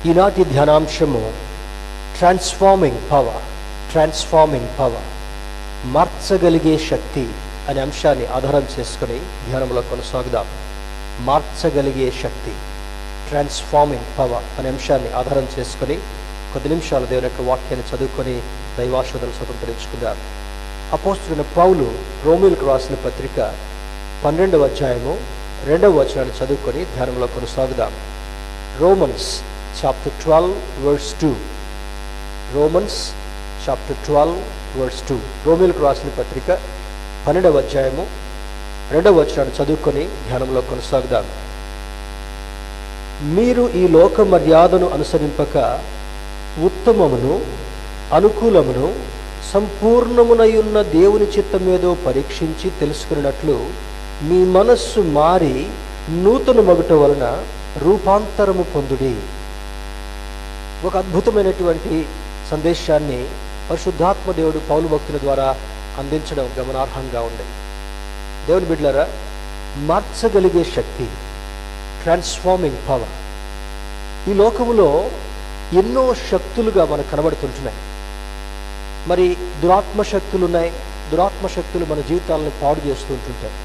ఈనాటి ధ్యానాంశము transforming power transforming power మార్చగలిగే శక్తి అనే అంశాన్ని ఆధారం చేసుకుని ధ్యానంలో కొనసాగుదాం మార్చగలిగే శక్తి ట్రాన్స్ఫార్మింగ్ పవర్ అనే అంశాన్ని ఆధారం చేసుకుని కొద్ది నిమిషాలు దేవుని యొక్క వాక్యాన్ని చదువుకొని దైవాశ్వదలు స్వతంత్రించుకుందాం అపోస్తున్న పౌలు రోమిల్కు రాసిన పత్రిక పన్నెండవ అధ్యాయము రెండవ వచనాన్ని చదువుకొని ధ్యానంలో కొనసాగుదాం Romans chapter twelve verse two Romans chapter twelve verse two రోమిల్కు రాసిన పత్రిక పన్నెండవ అధ్యాయము రెండవ వచనాన్ని చదువుకొని ధ్యానంలో కొనసాగుదాం మీరు ఈ లోక మర్యాదను అనుసరింపక ఉత్తమమును అనుకూలమును సంపూర్ణమునయున్న దేవుని చిత్తమేదో పరీక్షించి తెలుసుకున్నట్లు మీ మనస్సు మారి నూతన మగుట వలన రూపాంతరము పొందుడి ఒక అద్భుతమైనటువంటి సందేశాన్ని పరిశుద్ధాత్మ దేవుడు పౌలు భక్తుల ద్వారా అందించడం గమనార్హంగా ఉంది దేవుని బిడ్డలారా మార్చగలిగే శక్తి ట్రాన్స్ఫార్మింగ్ పవర్ ఈ లోకములో ఎన్నో శక్తులుగా మనకు కనబడుతుంటున్నాయి మరి దురాత్మ శక్తులు ఉన్నాయి దురాత్మ శక్తులు మన జీవితాలను పాడు చేస్తుంటుంటాయి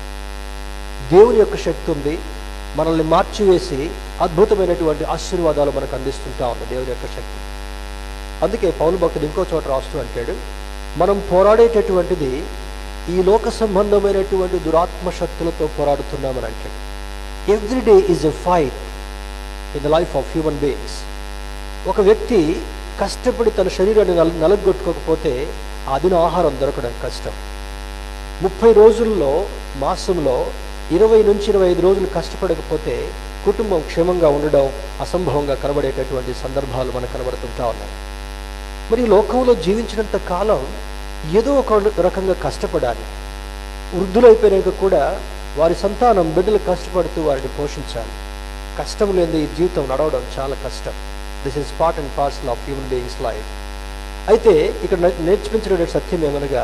దేవుని యొక్క శక్తి ఉంది మనల్ని మార్చివేసి అద్భుతమైనటువంటి ఆశీర్వాదాలు మనకు అందిస్తుంటా ఉంది దేవుని యొక్క శక్తి అందుకే పౌలు భక్తుడు ఇంకో చోట రాస్తూ అంటాడు మనం పోరాడేటటువంటిది ఈ లోక సంబంధమైనటువంటి దురాత్మ శక్తులతో పోరాడుతున్నామని అంటాడు every day is a fight in the life of human beings ఒక వ్యక్తి కష్టపడి తన శరీరాన్ని నల నలగొట్టుకోకపోతే ఆ దిన ఆహారం దొరకడం కష్టం ముప్పై రోజుల్లో మాసంలో ఇరవై నుంచి ఇరవై ఐదు రోజులు కష్టపడకపోతే కుటుంబం క్షేమంగా ఉండడం అసంభవంగా కనబడేటటువంటి సందర్భాలు మనకు కనబడుతుంటా ఉన్నాయి మరి ఈ లోకంలో జీవించినంత కాలం ఏదో ఒక రకంగా కష్టపడాలి వృద్ధులైపోయినాక కూడా వారి సంతానం బిడ్డలు కష్టపడుతూ వారిని పోషించాలి కష్టం లేని ఈ జీవితం నడవడం చాలా కష్టం this is part and parcel of human beings life అయితే ఇక్కడ నేర్చుకుంచిన సత్యం ఏమనగా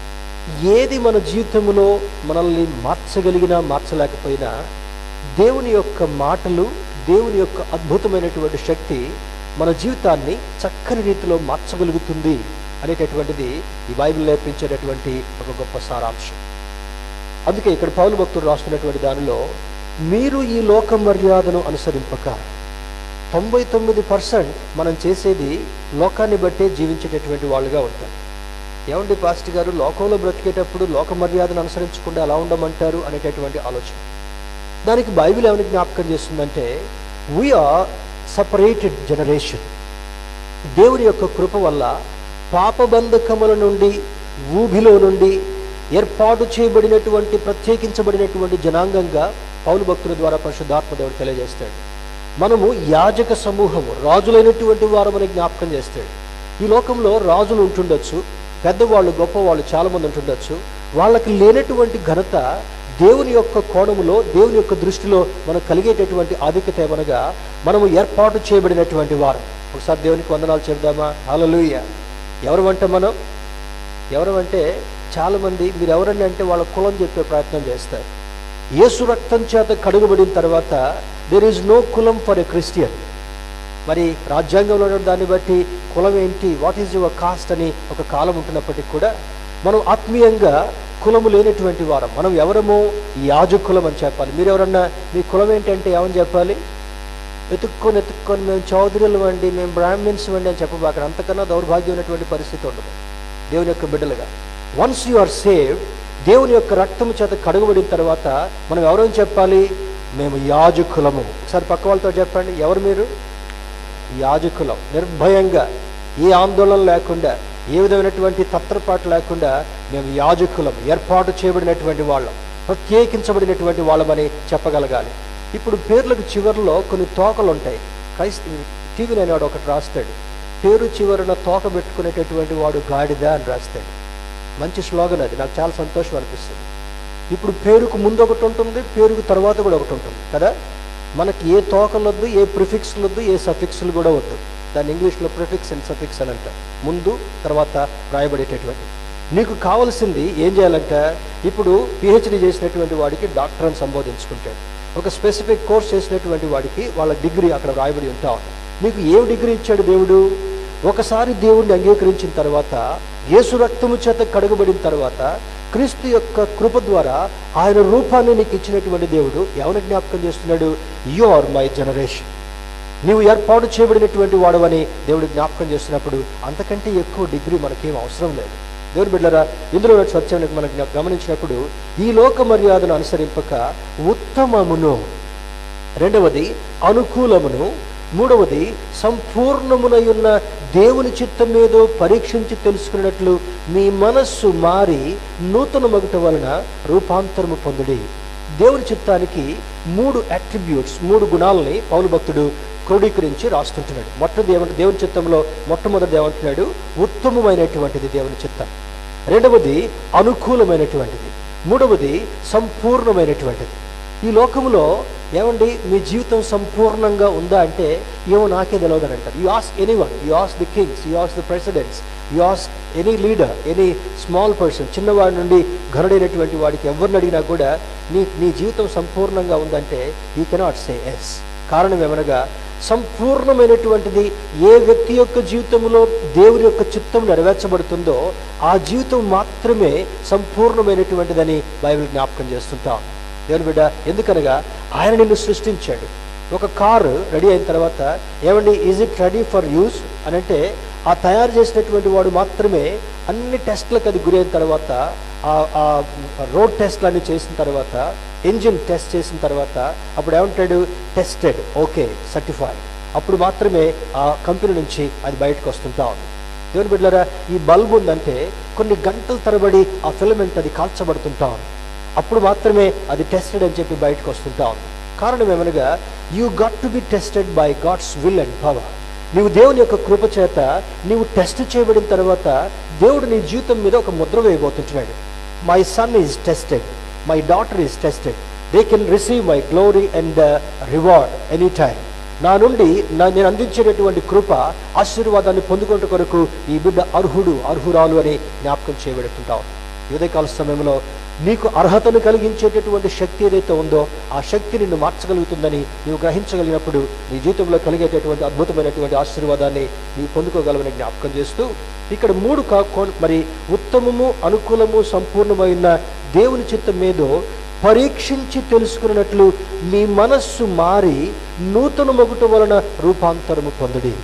ఏది మన జీవితంలో మనల్ని మార్చగలిగినా మార్చలేకపోయినా దేవుని యొక్క మాటలు దేవుని యొక్క అద్భుతమైనటువంటి శక్తి మన జీవితాన్ని చక్కని రీతిలో మార్చగలుగుతుంది అనేటటువంటిది ఈ బైబిల్ నేర్పించేటటువంటి ఒక గొప్ప సారాంశం అందుకే ఇక్కడ పౌలు భక్తుడు రాస్తున్నటువంటి దానిలో మీరు ఈ లోక మర్యాదను అనుసరింపక తొంభై తొమ్మిది పర్సెంట్ మనం చేసేది లోకాన్ని బట్టే జీవించేటటువంటి వాళ్ళుగా ఉంటాం ఏమండి పాస్టర్ గారు లోకంలో బ్రతికేటప్పుడు లోక మర్యాదను అనుసరించకుండా ఎలా ఉండమంటారు అనేటటువంటి ఆలోచన దానికి బైబిల్ ఏమని జ్ఞాపకం చేస్తుందంటే వీఆర్ సపరేటెడ్ జనరేషన్ దేవుని యొక్క కృప వల్ల పాపబంధకముల నుండి ఊబిలో నుండి ఏర్పాటు చేయబడినటువంటి ప్రత్యేకించబడినటువంటి జనాంగంగా పౌలు భక్తుల ద్వారా పరిశుద్ధాత్మ దేవుడు తెలియజేస్తాడు మనము యాజక సమూహము రాజులైనటువంటి వారమని జ్ఞాపకం చేస్తాడు ఈ లోకంలో రాజులు ఉంటుండొచ్చు పెద్దవాళ్ళు గొప్పవాళ్ళు చాలామంది ఉంటుండొచ్చు వాళ్ళకి లేనటువంటి ఘనత దేవుని యొక్క కోణములో దేవుని యొక్క దృష్టిలో మనకు కలిగేటటువంటి ఆధిక్యత ఏమనగా మనము ఏర్పాటు చేయబడినటువంటి వారు ఒకసారి దేవునికి వందనాలు చెబుదామా హల్లెలూయా ఎవరు అంటే మనం ఎవరు అంటే చాలామంది మీరు ఎవరని అంటే వాళ్ళ కులం చెప్పే ప్రయత్నం చేస్తారు యేసు రక్తం చేత కడుగుబడిన తర్వాత దెర్ ఈజ్ నో కులం ఫర్ ఎ క్రిస్టియన్ మరి రాజ్యాంగంలో ఉన్న దాన్ని బట్టి కులం ఏంటి వాట్ ఈజ్ యువర్ కాస్ట్ అని ఒక కాలం ఉంటున్నప్పటికీ కూడా మనం ఆత్మీయంగా కులము లేనటువంటి వారం మనం ఎవరమో యాజకులం అని చెప్పాలి మీరు ఎవరన్నా మీ కులం ఏంటంటే ఏమని చెప్పాలి వెతుక్కొని వెతుక్కొని మేము చౌదరులు వండి మేము బ్రాహ్మిన్స్ వండి అని చెప్పబాక అంతకన్నా దౌర్భాగ్యమైనటువంటి పరిస్థితి ఉండదు దేవుని యొక్క బిడ్డలుగా వన్స్ యు ఆర్ సేవ్ దేవుని యొక్క రక్తము చేత కడుగుబడిన తర్వాత మనం ఎవరని చెప్పాలి మేము యాజకులము ఒకసారి పక్క వాళ్ళతో చెప్పండి ఎవరు మీరు యాజకులం నిర్భయంగా ఏ ఆందోళన లేకుండా ఏ విధమైనటువంటి తత్రపాటు లేకుండా మేము యాజకులం ఏర్పాటు చేయబడినటువంటి వాళ్ళం ప్రత్యేకించబడినటువంటి వాళ్ళమని చెప్పగలగాలి ఇప్పుడు పేర్లకు చివరిలో కొన్ని తోకలు ఉంటాయి క్రైస్త టీవీ అనేవాడు ఒకటి రాస్తాడు పేరు చివరన తోక పెట్టుకునేటటువంటి వాడు గాడిద అని రాస్తాడు మంచి స్లోగన్ అది నాకు చాలా సంతోషం అనిపిస్తుంది ఇప్పుడు పేరుకు ముందు ఒకటి ఉంటుంది పేరుకు తర్వాత కూడా ఒకటి ఉంటుంది కదా మనకి ఏ తోకలు వద్దు ఏ ప్రిఫిక్స్లు వద్దు ఏ సఫిక్స్లు కూడా వద్దు దాన్ని ఇంగ్లీష్లో ప్రిఫిక్స్ అండ్ సఫిక్స్ అని అంటారు ముందు తర్వాత రాయబడేటటువంటి నీకు కావలసింది ఏం చేయాలంటే ఇప్పుడు పిహెచ్డి చేసినటువంటి వాడికి డాక్టర్ అని సంబోధించుకుంటాడు ఒక స్పెసిఫిక్ కోర్స్ చేసినటువంటి వాడికి వాళ్ళ డిగ్రీ అక్కడ రాయబడి ఉంటా ఉంది నీకు ఏం డిగ్రీ ఇచ్చాడు దేవుడు ఒకసారి దేవుణ్ణి అంగీకరించిన తర్వాత యేసు రక్తము చేత కడగబడిన తర్వాత క్రీస్తు యొక్క కృప ద్వారా ఆయన రూపాన్ని నీకు ఇచ్చినటువంటి దేవుడు ఎవరిని జ్ఞాపకం చేస్తున్నాడు యు ఆర్ మై జనరేషన్ నీవు ఏర్పాటు చేయబడినటువంటి వాడవని దేవుడు జ్ఞాపకం చేస్తున్నప్పుడు అంతకంటే ఎక్కువ డిగ్రీ మనకేం అవసరం లేదు దేవుని బిడ్డరా ఇందులో ఉన్న సత్యాన్ని మనం జ్ఞా- గమనించినప్పుడు ఈ లోక మర్యాదను అనుసరింపక ఉత్తమమును రెండవది అనుకూలమును మూడవది సంపూర్ణమునయున్న దేవుని చిత్తం ఏదో పరీక్షించి తెలుసుకున్నట్లు మీ మనస్సు మారి నూతన మగుట వలన రూపాంతరము పొందుడి దేవుని చిత్తానికి మూడు అట్రిబ్యూట్స్ మూడు గుణాలని పౌలు భక్తుడు క్రోడీకరించి రాస్తుంటున్నాడు మొట్టమొదటి ఏమంటే దేవుని చిత్తంలో మొట్టమొదటి ఏమంటున్నాడు ఉత్తమమైనటువంటిది దేవుని చిత్తం రెండవది అనుకూలమైనటువంటిది మూడవది సంపూర్ణమైనటువంటిది ఈ లోకములో ఏమండి మీ జీవితం సంపూర్ణంగా ఉందా అంటే ఏమో నాకే తెలియదు అని అంటారు you as anyone you as the kings you as the presidents you as any leader any small person చిన్నవాడి నుండి ఘనుడైనటువంటి వాడికి ఎవరిని అడిగినా కూడా నీ నీ జీవితం సంపూర్ణంగా ఉందంటే యూ కెనాట్ సే ఎస్ కారణం ఏమనగా సంపూర్ణమైనటువంటిది ఏ వ్యక్తి యొక్క జీవితంలో దేవుని యొక్క చిత్తం నెరవేర్చబడుతుందో ఆ జీవితం మాత్రమే సంపూర్ణమైనటువంటిదని బైబిల్ జ్ఞాపకం చేస్తుంటాం దేవుని బిడ్డ ఎందుకనగా ఆయన నిన్ను సృష్టించాడు ఒక కారు రెడీ అయిన తర్వాత ఏమండి is it ready for use అని అంటే ఆ తయారు చేసినటువంటి వాడు మాత్రమే అన్ని టెస్ట్లకు అది గురైన తర్వాత ఆ- ఆ రోడ్ టెస్ట్లు అన్ని చేసిన తర్వాత ఇంజిన్ టెస్ట్ చేసిన తర్వాత అప్పుడు ఏమంటాడు టెస్టెడ్ ఓకే సర్టిఫైడ్ అప్పుడు మాత్రమే ఆ కంపెనీ నుంచి అది బయటకు వస్తుంటా ఉంది దేవుని బిడ్డలారా ఈ బల్బ్ ఉందంటే కొన్ని గంటల తరబడి ఆ ఫిలమెంట్ అది కాల్చబడుతుంటా ఉంది అప్పుడు మాత్రమే అది టెస్టెడ్ అని చెప్పి బయటకు వస్తుంటా ఉంది కారణం ఏమనగా you got to be tested by God's will and power నీవు దేవుని యొక్క కృప చేత నీవు టెస్ట్ చేయబడిన తర్వాత దేవుడు నీ జీవితం మీద ఒక ముద్ర వేయబోతుంటున్నాడు my son is tested my daughter is tested they can receive my glory and reward any time నా నుండి నా నేను అందించేటటువంటి కృప ఆశీర్వాదాన్ని పొందుకుంట కొరకు ఈ బిడ్డ అర్హుడు అర్హురాలు అని జ్ఞాపకం చేయబడుతుంటాం ఈ ఉదయకాల సమయంలో నీకు అర్హతను కలిగించేటటువంటి శక్తి ఏదైతే ఉందో ఆ శక్తి నిన్ను మార్చగలుగుతుందని నీవు గ్రహించగలిగినప్పుడు నీ జీవితంలో కలిగేటటువంటి అద్భుతమైనటువంటి ఆశీర్వాదాన్ని నీవు పొందుకోగలవని జ్ఞాపకం చేస్తూ ఇక్కడ మూడు కాకో మరి ఉత్తమము అనుకూలము సంపూర్ణమైన దేవుని చిత్తం మీదో పరీక్షించి తెలుసుకున్నట్లు మీ మనస్సు మారి నూతన మొగుట వలన రూపాంతరము పొందుడి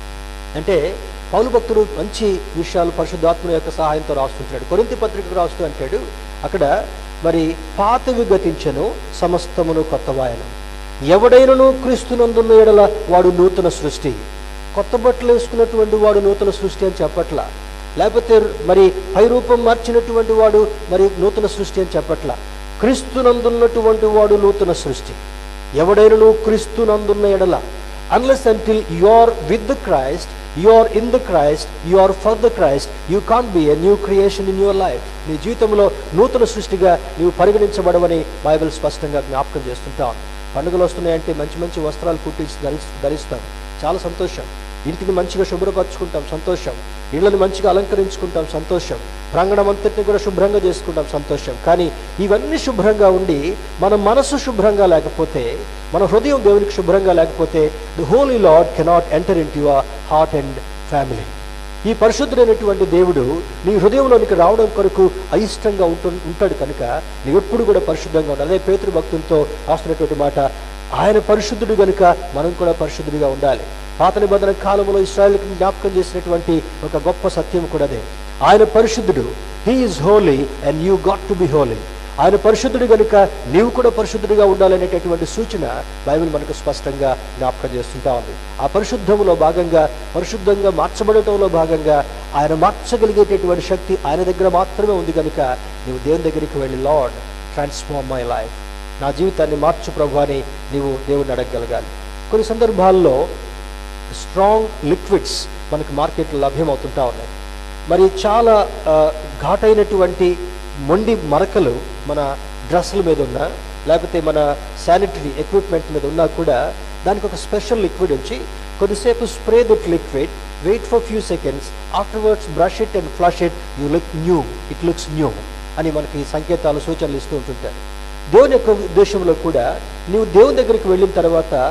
అంటే పౌలు భక్తుడు మంచి విషయాలు పరిశుద్ధాత్మ యొక్క సహాయంతో రాస్తుంటాడు కొరింతి పత్రికకు రాస్తూ అంటాడు అక్కడ మరి పాతవి గతించను సమస్తమును కొత్తవాయను ఎవడైనను క్రీస్తునందున్న ఎడల వాడు నూతన సృష్టి కొత్త బట్టలు వేసుకున్నటువంటి వాడు నూతన సృష్టి అని చెప్పట్లా లేకపోతే మరి పై రూపం మార్చినటువంటి వాడు మరి నూతన సృష్టి అని చెప్పట్లా క్రీస్తునందున్నటువంటి వాడు నూతన సృష్టి ఎవడైనను క్రీస్తునందున్న ఎడల unless until you are with the Christ you are in the Christ you are for the Christ you can't be a new creation in your life నీ జీవితంలో నూతన సృష్టిగా నీవు పరిగణించబడవని బైబిల్ స్పష్టంగా జ్ఞాపకం చేస్తుంటాం పండుగలు వస్తున్నాయంటే మంచి మంచి వస్త్రాలు కుట్టించి ధరి ధరిస్తాం చాలా సంతోషం ఇంటిని మంచిగా శుభ్రపరచుకుంటాం సంతోషం ఇళ్లను మంచిగా అలంకరించుకుంటాం సంతోషం ప్రాంగణం అంతటిని కూడా శుభ్రంగా చేసుకుంటాం సంతోషం కానీ ఇవన్నీ శుభ్రంగా ఉండి మన మనసు శుభ్రంగా లేకపోతే మన హృదయం దేవునికి శుభ్రంగా లేకపోతే the holy lord cannot enter in your heart and family ఈ పరిశుద్ధుడైనటువంటి దేవుడు నీ హృదయంలోనికి రావడం కొరకు అయిష్టంగా ఉంటు ఉంటాడు కనుక నీవెప్పుడు కూడా పరిశుద్ధంగా ఉండాలి అదే పేతృ భక్తులతో రాస్తున్నటువంటి మాట ఆయన పరిశుద్ధుడు కనుక మనం కూడా పరిశుద్ధుడిగా ఉండాలి పాత నిబంధన కాలంలో ఇస్రాయల్కి జ్ఞాపకం చేసినటువంటి ఒక గొప్ప సత్యం కూడా అదే ఆయన పరిశుద్ధుడు he is holy and you got to be holy ఆయన పరిశుద్ధుడు కనుక నీవు కూడా పరిశుద్ధుడిగా ఉండాలనేటటువంటి సూచన బైబిల్ మనకు స్పష్టంగా జ్ఞాపకం చేస్తుంటా ఉంది ఆ పరిశుద్ధంలో భాగంగా పరిశుద్ధంగా మార్చబడటంలో భాగంగా ఆయన మార్చగలిగేటటువంటి శక్తి ఆయన దగ్గర మాత్రమే ఉంది కనుక నీవు దేవుని దగ్గరికి వెళ్ళి లార్డ్ ట్రాన్స్ఫార్మ్ మై లైఫ్ నా జీవితాన్ని మార్చు ప్రభు అని నీవు దేవుడిని అడగగలగాలి కొన్ని సందర్భాల్లో స్ట్రాంగ్ లిక్విడ్స్ మనకు మార్కెట్లో లభ్యమవుతుంటా ఉన్నాయి మరి చాలా ఆ, ఘాటైనటువంటి మొండి మరకలు మన డ్రెస్సుల మీద ఉన్నా లేకపోతే మన శానిటరీ ఎక్విప్మెంట్ మీద ఉన్నా కూడా దానికి ఒక స్పెషల్ లిక్విడ్ వచ్చి కొద్దిసేపు spray that liquid wait for few seconds afterwards brush it and flush it you look new it looks new అని మనకి సంకేతాలు సూచనలు ఇస్తూ ఉంటుంటారు దేవుని యొక్క ఉద్దేశంలో కూడా నీవు దేవుని దగ్గరికి వెళ్ళిన తర్వాత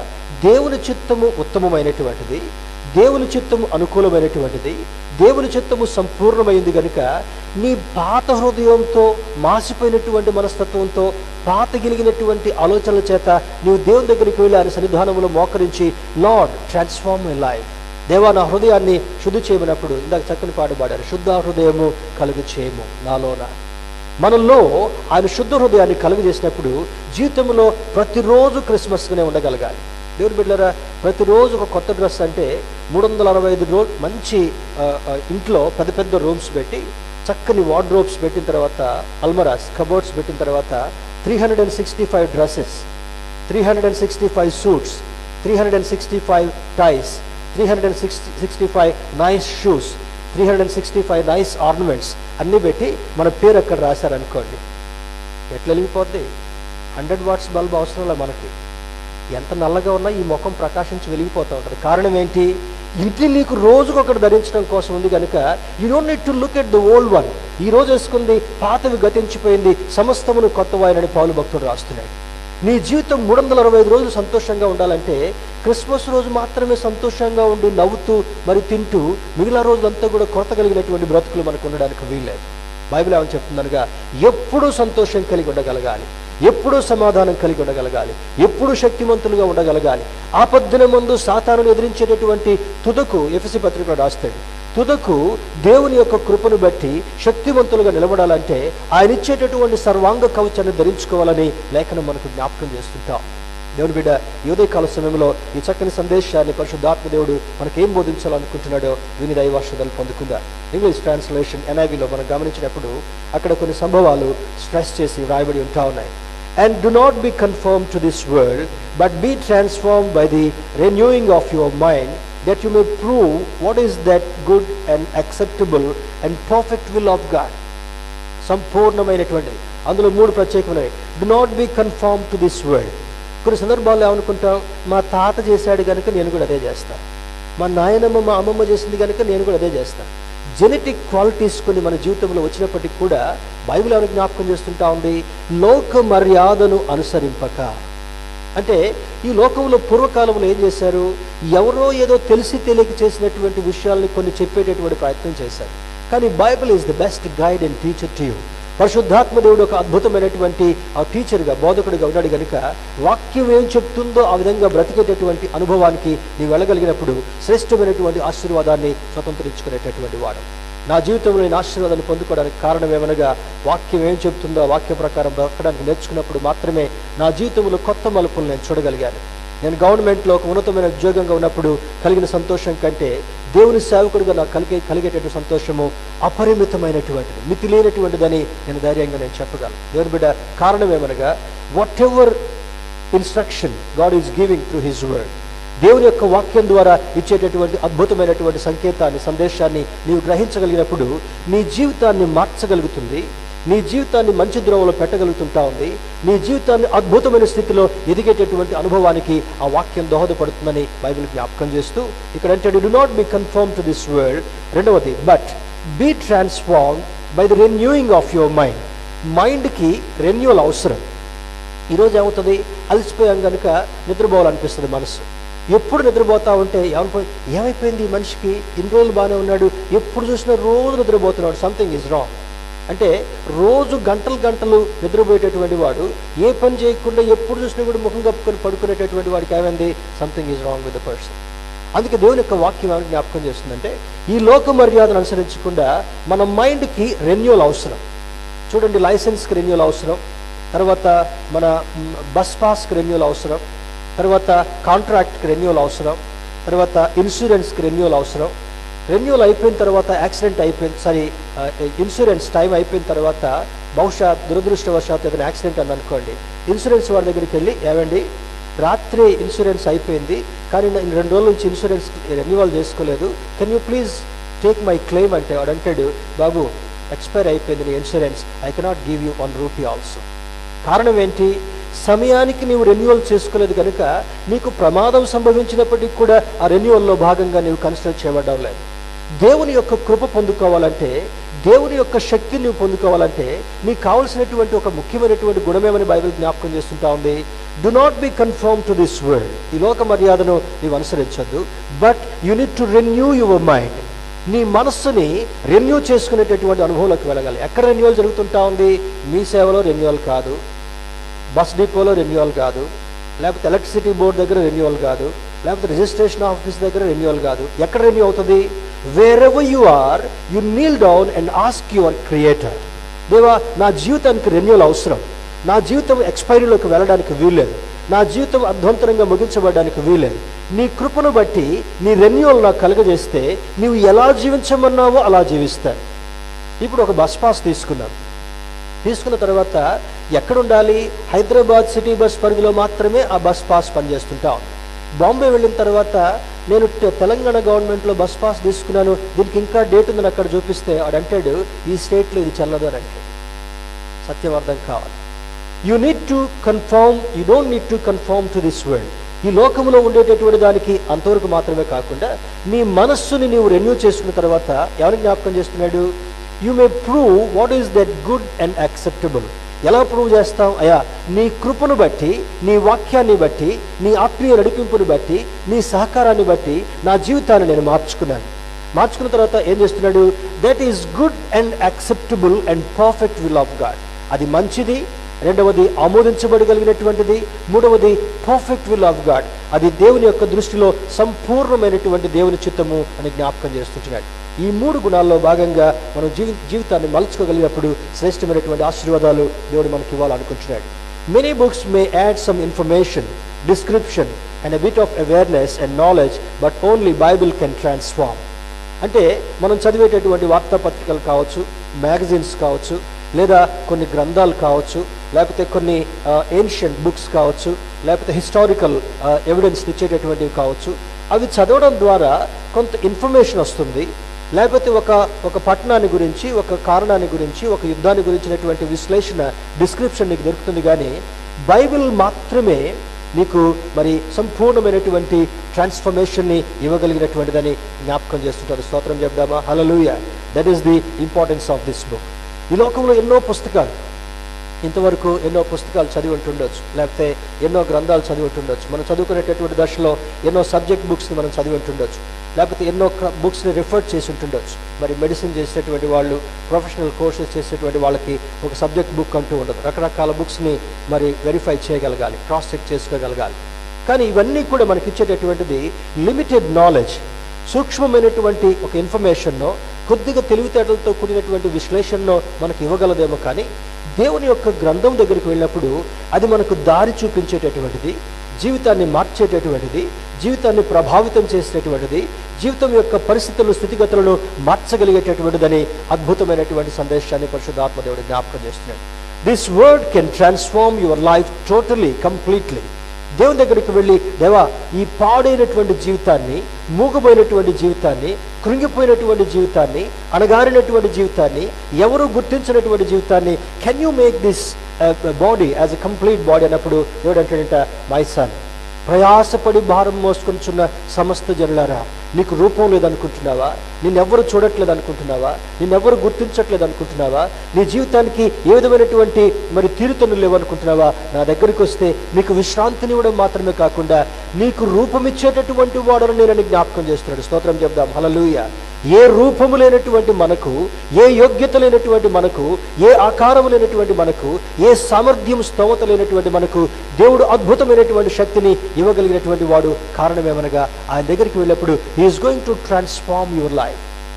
దేవుని చిత్తము ఉత్తమమైనటువంటిది దేవుని చిత్తము అనుకూలమైనటువంటిది దేవుని చిత్తము సంపూర్ణమైంది గనుక నీ పాత హృదయంతో మాసిపోయినటువంటి మనస్తత్వంతో పాత గిలిగినటువంటి ఆలోచనల చేత నీవు దేవుని దగ్గరికి వెళ్ళి ఆయన సన్నిధానంలో మోకరించి లార్డ్ ట్రాన్స్ఫార్మ్ మై లైఫ్ దేవా నా హృదయాన్ని శుద్ధి చేయమన్నప్పుడు ఇందాక చక్కని పాట పాడారు శుద్ధ హృదయము కలుగు చేయము నాలోన మనలో ఆయన శుద్ధ హృదయాన్ని కలుగజేసినప్పుడు జీవితంలో ప్రతిరోజు క్రిస్మస్గానే ఉండగలగాలి దేవుని బిడ్డలారా ప్రతిరోజు ఒక కొత్త డ్రెస్ అంటే మూడు వందల అరవై ఐదు రోజు మంచి ఆ, ఆ, ఇంట్లో పెద్ద పెద్ద రూమ్స్ పెట్టి చక్కని వార్డ్రోబ్స్ పెట్టిన తర్వాత అల్మరాస్ కబోర్డ్స్ పెట్టిన తర్వాత three hundred and sixty five dresses three hundred and sixty five suits three hundred and sixty five ties three hundred and sixty sixty five nice shoes three hundred and sixty five nice ornaments అన్నీ పెట్టి మన పేరు అక్కడ రాశారనుకోండి ఎట్లా వెలిగిపోద్ది hundred watts bulb అవసరం లేదు మనకి ఎంత నల్లగా ఉన్నా ఈ ముఖం ప్రకాశించి వెలిగిపోతూ ఉంటుంది కారణం ఏంటి ఇంటి నీకు రోజుకు ఒకటి ధరించడం కోసం ఉంది కనుక you don't need to look at the old one ఈ రోజు వేసుకుంది పాతవి గతించిపోయింది సమస్తమును కొత్తవాయనని పాలు భక్తుడు రాస్తున్నాడు నీ జీవితం మూడు వందల అరవై ఐదు రోజులు సంతోషంగా ఉండాలంటే క్రిస్మస్ రోజు మాత్రమే సంతోషంగా ఉండి నవ్వుతూ మరి తింటూ మిగిలిన రోజులంతా కూడా కొరత కలిగినటువంటి బ్రతుకులు మనకు ఉండడానికి వీల్లేదు బైబిల్ ఏమని చెప్తుందనగా ఎప్పుడూ సంతోషం కలిగి ఉండగలగాలి ఎప్పుడూ సమాధానం కలిగి ఉండగలగాలి ఎప్పుడూ శక్తిమంతులుగా ఉండగలగాలి ఆపద్దిన ముందు సాతానును ఎదిరించేటటువంటి తుదకు ఎఫ్ఎసి పత్రికలో రాస్తాడు తుదకు దేవుని యొక్క కృపను బట్టి శక్తివంతులుగా నిలబడాలంటే ఆయన ఇచ్చేటటువంటి సర్వాంగ కవచాన్ని ధరించుకోవాలని లేఖనం మనకు జ్ఞాపకం చేస్తుంటాం దేవుని బిడ్డ ఈ ఉదయకాల సమయంలో ఈ చక్కని సందేశాన్ని పరిశుద్ధాత్మ దేవుడు మనకేం బోధించాలనుకుంటున్నాడో విని దైవాశ్రదాలు పొందుకుందా ఇంగ్లీష్ ట్రాన్స్లేషన్ ఎన్ఐవిలో మనం గమనించినప్పుడు అక్కడ కొన్ని సంభవాలు స్ట్రెస్ చేసి వ్రాయబడి ఉంటా ఉన్నాయి and do not be confirm to this world but be transform by the renewing of your mind that you may prove what is that good and acceptable and perfect will of God. సంపూర్ణమైనటువంటిది అందులో మూడు ప్రత్యేకమైనవి do not be conform to this world కొన్ని సందర్భాల్లో ఏమనుకుంటాం మా తాత చేశాడు కనుక నేను కూడా అదే చేస్తాను మా నాయనమ్మ మా అమ్మమ్మ చేసింది కనుక నేను కూడా అదే చేస్తాను జెనెటిక్ క్వాలిటీస్ కొన్ని మన జీవితంలో వచ్చినప్పటికీ కూడా బైబిల్ ఏమైనా జ్ఞాపకం చేస్తుంటా ఉంది లోక మర్యాదను అనుసరింపక అంటే ఈ లోకంలో పూర్వకాలంలో ఏం చేశారు ఎవరో ఏదో తెలిసి తెలియక చేసినటువంటి విషయాల్ని కొన్ని చెప్పేటటువంటి ప్రయత్నం చేశారు కానీ Bible is the best guide and teacher to you పరిశుద్ధాత్మ దేవుడు ఒక అద్భుతమైనటువంటి ఆ టీచర్గా బోధకుడిగా ఉన్నాడు కనుక వాక్యం ఏం చెప్తుందో ఆ విధంగా బ్రతికేటటువంటి అనుభవానికి నీవు వెళ్ళగలిగినప్పుడు శ్రేష్టమైనటువంటి ఆశీర్వాదాన్ని స్వతంత్రించుకునేటటువంటి వాడు నా జీవితంలో నేను ఆశీర్వాదాన్ని పొందుకోవడానికి కారణం ఏమనగా వాక్యం ఏం చెప్తుందో ఆ వాక్య ప్రకారం బ్రతకడానికి నేర్చుకున్నప్పుడు మాత్రమే నా జీవితంలో కొత్త మలుపులు నేను చూడగలిగాను నేను గవర్నమెంట్లో ఒక ఉన్నతమైన ఉద్యోగంగా ఉన్నప్పుడు కలిగిన సంతోషం కంటే దేవుని సేవకుడిగా నాకు కలిగే కలిగేటటువంటి సంతోషము అపరిమితమైనటువంటిది మితి లేనటువంటిదని నేను ధైర్యంగా నేను చెప్పగలను దేవుని బిడ్డ కారణం ఏమనగా whatever instruction God is giving through his word దేవుని యొక్క వాక్యం ద్వారా ఇచ్చేటటువంటి అద్భుతమైనటువంటి సంకేతాన్ని సందేశాన్ని నీవు గ్రహించగలిగినప్పుడు నీ జీవితాన్ని మార్చగలుగుతుంది నీ జీవితాన్ని మంచి ద్రోవలో పెట్టగలుగుతుంటా ఉంది నీ జీవితాన్ని అద్భుతమైన స్థితిలో ఎదిగేటటువంటి అనుభవానికి ఆ వాక్యం దోహదపడుతుందని బైబిల్ జ్ఞాపకం చేస్తూ ఇక్కడ అంటే do not be confirm to this world రెండవది but be transform by the renewing of your mind మైండ్కి రెన్యూవల్ అవసరం ఈరోజు ఏమవుతుంది అలసిపోయాం కనుక నిద్రపోవాలనిపిస్తుంది మనసు ఎప్పుడు నిద్రపోతా ఉంటే ఏమైపోయి ఏమైపోయింది ఈ మనిషికి ఇన్ని రోజులు బాగానే ఉన్నాడు ఎప్పుడు చూసినా రోజు నిద్రపోతున్నాడు సంథింగ్ ఇస్ రాంగ్ అంటే రోజు గంటలు గంటలు నిద్రపోయేటటువంటి వాడు ఏ పని చేయకుండా ఎప్పుడు చూసినా కూడా ముఖం కప్పుకొని పడుకునేటటువంటి వాడికి ఏమైంది something is wrong with the person అందుకే దేవుని యొక్క వాక్యం ఏమైనా జ్ఞాపకం చేస్తుందంటే ఈ లోక మర్యాదను అనుసరించకుండా మన మైండ్కి రెన్యూవల్ అవసరం చూడండి లైసెన్స్కి రెన్యూవల్ అవసరం తర్వాత మన మ్, బస్ పాస్కి రెన్యూవల్ అవసరం తర్వాత కాంట్రాక్ట్కి రెన్యూవల్ అవసరం తర్వాత ఇన్సూరెన్స్కి రెన్యూవల్ అవసరం రెన్యూవల్ అయిపోయిన తర్వాత యాక్సిడెంట్ అయిపోయింది సారీ ఇన్సూరెన్స్ టైం అయిపోయిన తర్వాత బహుశా దురదృష్టవశాత్తు ఏదైనా యాక్సిడెంట్ అని అనుకోండి ఇన్సూరెన్స్ వాడి దగ్గరికి వెళ్ళి ఏమండి రాత్రి ఇన్సూరెన్స్ అయిపోయింది కానీ నేను రెండు రోజుల నుంచి ఇన్సూరెన్స్ రెన్యువల్ చేసుకోలేదు can you please take my claim అంటే వాడు అంటాడు బాబు ఎక్స్పైర్ అయిపోయింది నీ insurance I cannot give you one rupee also కారణం ఏంటి సమయానికి నీవు రెన్యువల్ చేసుకోలేదు కనుక నీకు ప్రమాదం సంభవించినప్పటికీ కూడా ఆ రెన్యువల్లో భాగంగా నీవు కన్సిడర్ చేయబడ్డం లేదు దేవుని యొక్క కృప పొందుకోవాలంటే దేవుని యొక్క శక్తిని నువ్వు పొందుకోవాలంటే నీకు కావలసినటువంటి ఒక ముఖ్యమైనటువంటి గుణమేమని బైబిల్ జ్ఞాపకం చేస్తుంటా ఉంది do not be confirm to this world ఈ లోక మర్యాదను నీవు అనుసరించద్దు but you need to renew your mind నీ మనస్సుని రెన్యూ చేసుకునేటటువంటి అనుభవంలోకి వెళ్ళగాలి ఎక్కడ రెన్యూవల్ జరుగుతుంటా ఉంది మీ సేవలో రెన్యూవల్ కాదు బస్ డిపోలో రెన్యువల్ కాదు లేకపోతే ఎలక్ట్రిసిటీ బోర్డు దగ్గర రెన్యువల్ కాదు లేకపోతే రిజిస్ట్రేషన్ ఆఫీస్ దగ్గర రెన్యువల్ కాదు ఎక్కడ రెన్యూ అవుతుంది wherever you are you kneel down and ask your creator దేవా నా జీవితానికి రెన్యువల్ అవసరం నా జీవితం ఎక్స్పైరీలోకి వెళ్ళడానికి వీల్లేదు నా జీవితం అధ్వంతరంగా ముగించబడడానికి వీల్లేదు నీ కృపను బట్టి నీ రెన్యువల్ నాకు కలుగజేస్తే నీవు ఎలా జీవించమన్నావో అలా జీవిస్తాను ఇప్పుడు ఒక బస్ పాస్ తీసుకున్నాను తీసుకున్న తర్వాత ఎక్కడ ఉండాలి హైదరాబాద్ సిటీ బస్ పరిధిలో మాత్రమే ఆ బస్ పాస్ పనిచేస్తుంటా ఉంది బాంబే వెళ్ళిన తర్వాత నేను తె- తెలంగాణ గవర్నమెంట్లో బస్ పాస్ తీసుకున్నాను దీనికి ఇంకా డేట్ ఉందని అక్కడ చూపిస్తే వాడు అంటాడు ఈ స్టేట్లో ఇది చెల్లదు అని అంటే సత్యం అర్థం కావాలి you need to confirm you don't need to confirm to this world ఈ లోకంలో ఉండేటటువంటి దానికి అంతవరకు మాత్రమే కాకుండా నీ మనస్సుని నీవు రెన్యూ చేసుకున్న తర్వాత ఎవరిని జ్ఞాపకం చేస్తున్నాడు you may prove what is that good and acceptable ఎలా ప్రూవ్ చేస్తాం అయా నీ కృపను బట్టి నీ వాక్యాన్ని బట్టి నీ ఆత్మీయ నడిపింపుని బట్టి నీ సహకారాన్ని బట్టి నా జీవితాన్ని నేను మార్చుకున్నాను మార్చుకున్న తర్వాత ఏం చేస్తున్నాడు that is good and acceptable and perfect will of God అది మంచిది రెండవది ఆమోదించబడగలిగినటువంటిది మూడవది పర్ఫెక్ట్ విల్ ఆఫ్ గాడ్ అది దేవుని యొక్క దృష్టిలో సంపూర్ణమైనటువంటి దేవుని చిత్తము అని జ్ఞాపకం చేస్తుంటున్నాడు ఈ మూడు గుణాల్లో భాగంగా మనం జీవి జీవితాన్ని మలుచుకోగలిగినప్పుడు శ్రేష్టమైనటువంటి ఆశీర్వాదాలు దేవుడు మనకి ఇవ్వాలనుకుంటున్నాడు many books may add some information description and a bit of awareness and knowledge but only Bible can transform అంటే మనం చదివేటటువంటి వార్తాపత్రికలు కావచ్చు మ్యాగజైన్స్ కావచ్చు లేదా కొన్ని గ్రంథాలు కావచ్చు లేకపోతే కొన్ని ఏన్షియంట్ బుక్స్ కావచ్చు లేకపోతే హిస్టారికల్ ఎవిడెన్స్ ఇచ్చేటటువంటివి కావచ్చు అవి చదవడం ద్వారా కొంత ఇన్ఫర్మేషన్ వస్తుంది లేకపోతే ఒక ఒక పట్టణాన్ని గురించి ఒక కారణాన్ని గురించి ఒక యుద్ధాన్ని గురించినటువంటి విశ్లేషణ డిస్క్రిప్షన్ నీకు దొరుకుతుంది కానీ బైబిల్ మాత్రమే నీకు మరి సంపూర్ణమైనటువంటి ట్రాన్స్ఫర్మేషన్ని ఇవ్వగలిగినటువంటిదని జ్ఞాపకం చేస్తుంటారు స్తోత్రం చెప్దామా hallelujah that is the importance of this book ఈ లోకంలో ఎన్నో పుస్తకాలు ఇంతవరకు ఎన్నో పుస్తకాలు చదివి ఉంటుండొచ్చు లేకపోతే ఎన్నో గ్రంథాలు చదివి ఉంటుండొచ్చు మనం చదువుకునేటటువంటి దశలో ఎన్నో సబ్జెక్ట్ బుక్స్ని మనం చదివి ఉంటుండొచ్చు లేకపోతే ఎన్నో బుక్స్ని రిఫర్ చేసి ఉంటుండొచ్చు మరి మెడిసిన్ చేసేటువంటి వాళ్ళు ప్రొఫెషనల్ కోర్సెస్ చేసేటువంటి వాళ్ళకి ఒక సబ్జెక్ట్ బుక్ అంటూ ఉండదు రకరకాల బుక్స్ని మరి వెరిఫై చేయగలగాలి క్రాస్ చెక్ చేసుకోగలగాలి కానీ ఇవన్నీ కూడా మనకి ఇచ్చేటటువంటిది లిమిటెడ్ నాలెడ్జ్ సూక్ష్మమైనటువంటి ఒక ఇన్ఫర్మేషన్నో కొద్దిగా తెలివితేటలతో కూడినటువంటి విశ్లేషణను మనకు ఇవ్వగలదేమో కానీ దేవుని యొక్క గ్రంథం దగ్గరికి వెళ్ళినప్పుడు అది మనకు దారి చూపించేటటువంటిది జీవితాన్ని మార్చేటటువంటిది జీవితాన్ని ప్రభావితం చేసేటటువంటిది జీవితం యొక్క పరిస్థితులు స్థితిగతులను మార్చగలిగేటటువంటిదని అద్భుతమైనటువంటి సందేశాన్ని పరిశుద్ధాత్మ దేవుడు జ్ఞాపకం చేస్తున్నాడు this word can transform your life totally completely దేవుని దగ్గరికి వెళ్ళి దేవా ఈ పాడైనటువంటి జీవితాన్ని మూగపోయినటువంటి జీవితాన్ని కృంగిపోయినటువంటి జీవితాన్ని అణగారినటువంటి జీవితాన్ని ఎవరు గుర్తించినటువంటి జీవితాన్ని can you make this body as a complete body అన్నప్పుడు దేవుడు అంటాడంట మై సన్ ప్రయాసపడి భారం మోసుకొంచున్న సమస్త జనులారా నీకు రూపం లేదనుకుంటున్నావా నిన్నెవ్వరు చూడట్లేదు అనుకుంటున్నావా నిన్నెవ్వరు గుర్తించట్లేదు అనుకుంటున్నావా నీ జీవితానికి ఏ విధమైనటువంటి మరి తీరుతను లేవనుకుంటున్నావా నా దగ్గరికి వస్తే నీకు విశ్రాంతినివ్వడం మాత్రమే కాకుండా నీకు రూపమిచ్చేటటువంటి వాడను నేనని జ్ఞాపకం చేస్తున్నాడు స్తోత్రం చెప్దాం హలలుయ ఏ రూపము లేనటువంటి మనకు ఏ యోగ్యత లేనటువంటి మనకు ఏ ఆకారము లేనటువంటి మనకు ఏ సామర్థ్యం స్తోమత లేనటువంటి మనకు దేవుడు అద్భుతమైనటువంటి శక్తిని ఇవ్వగలిగినటువంటి వాడు కారణమేమనగా ఆయన దగ్గరికి వెళ్ళినప్పుడు is going to transform your life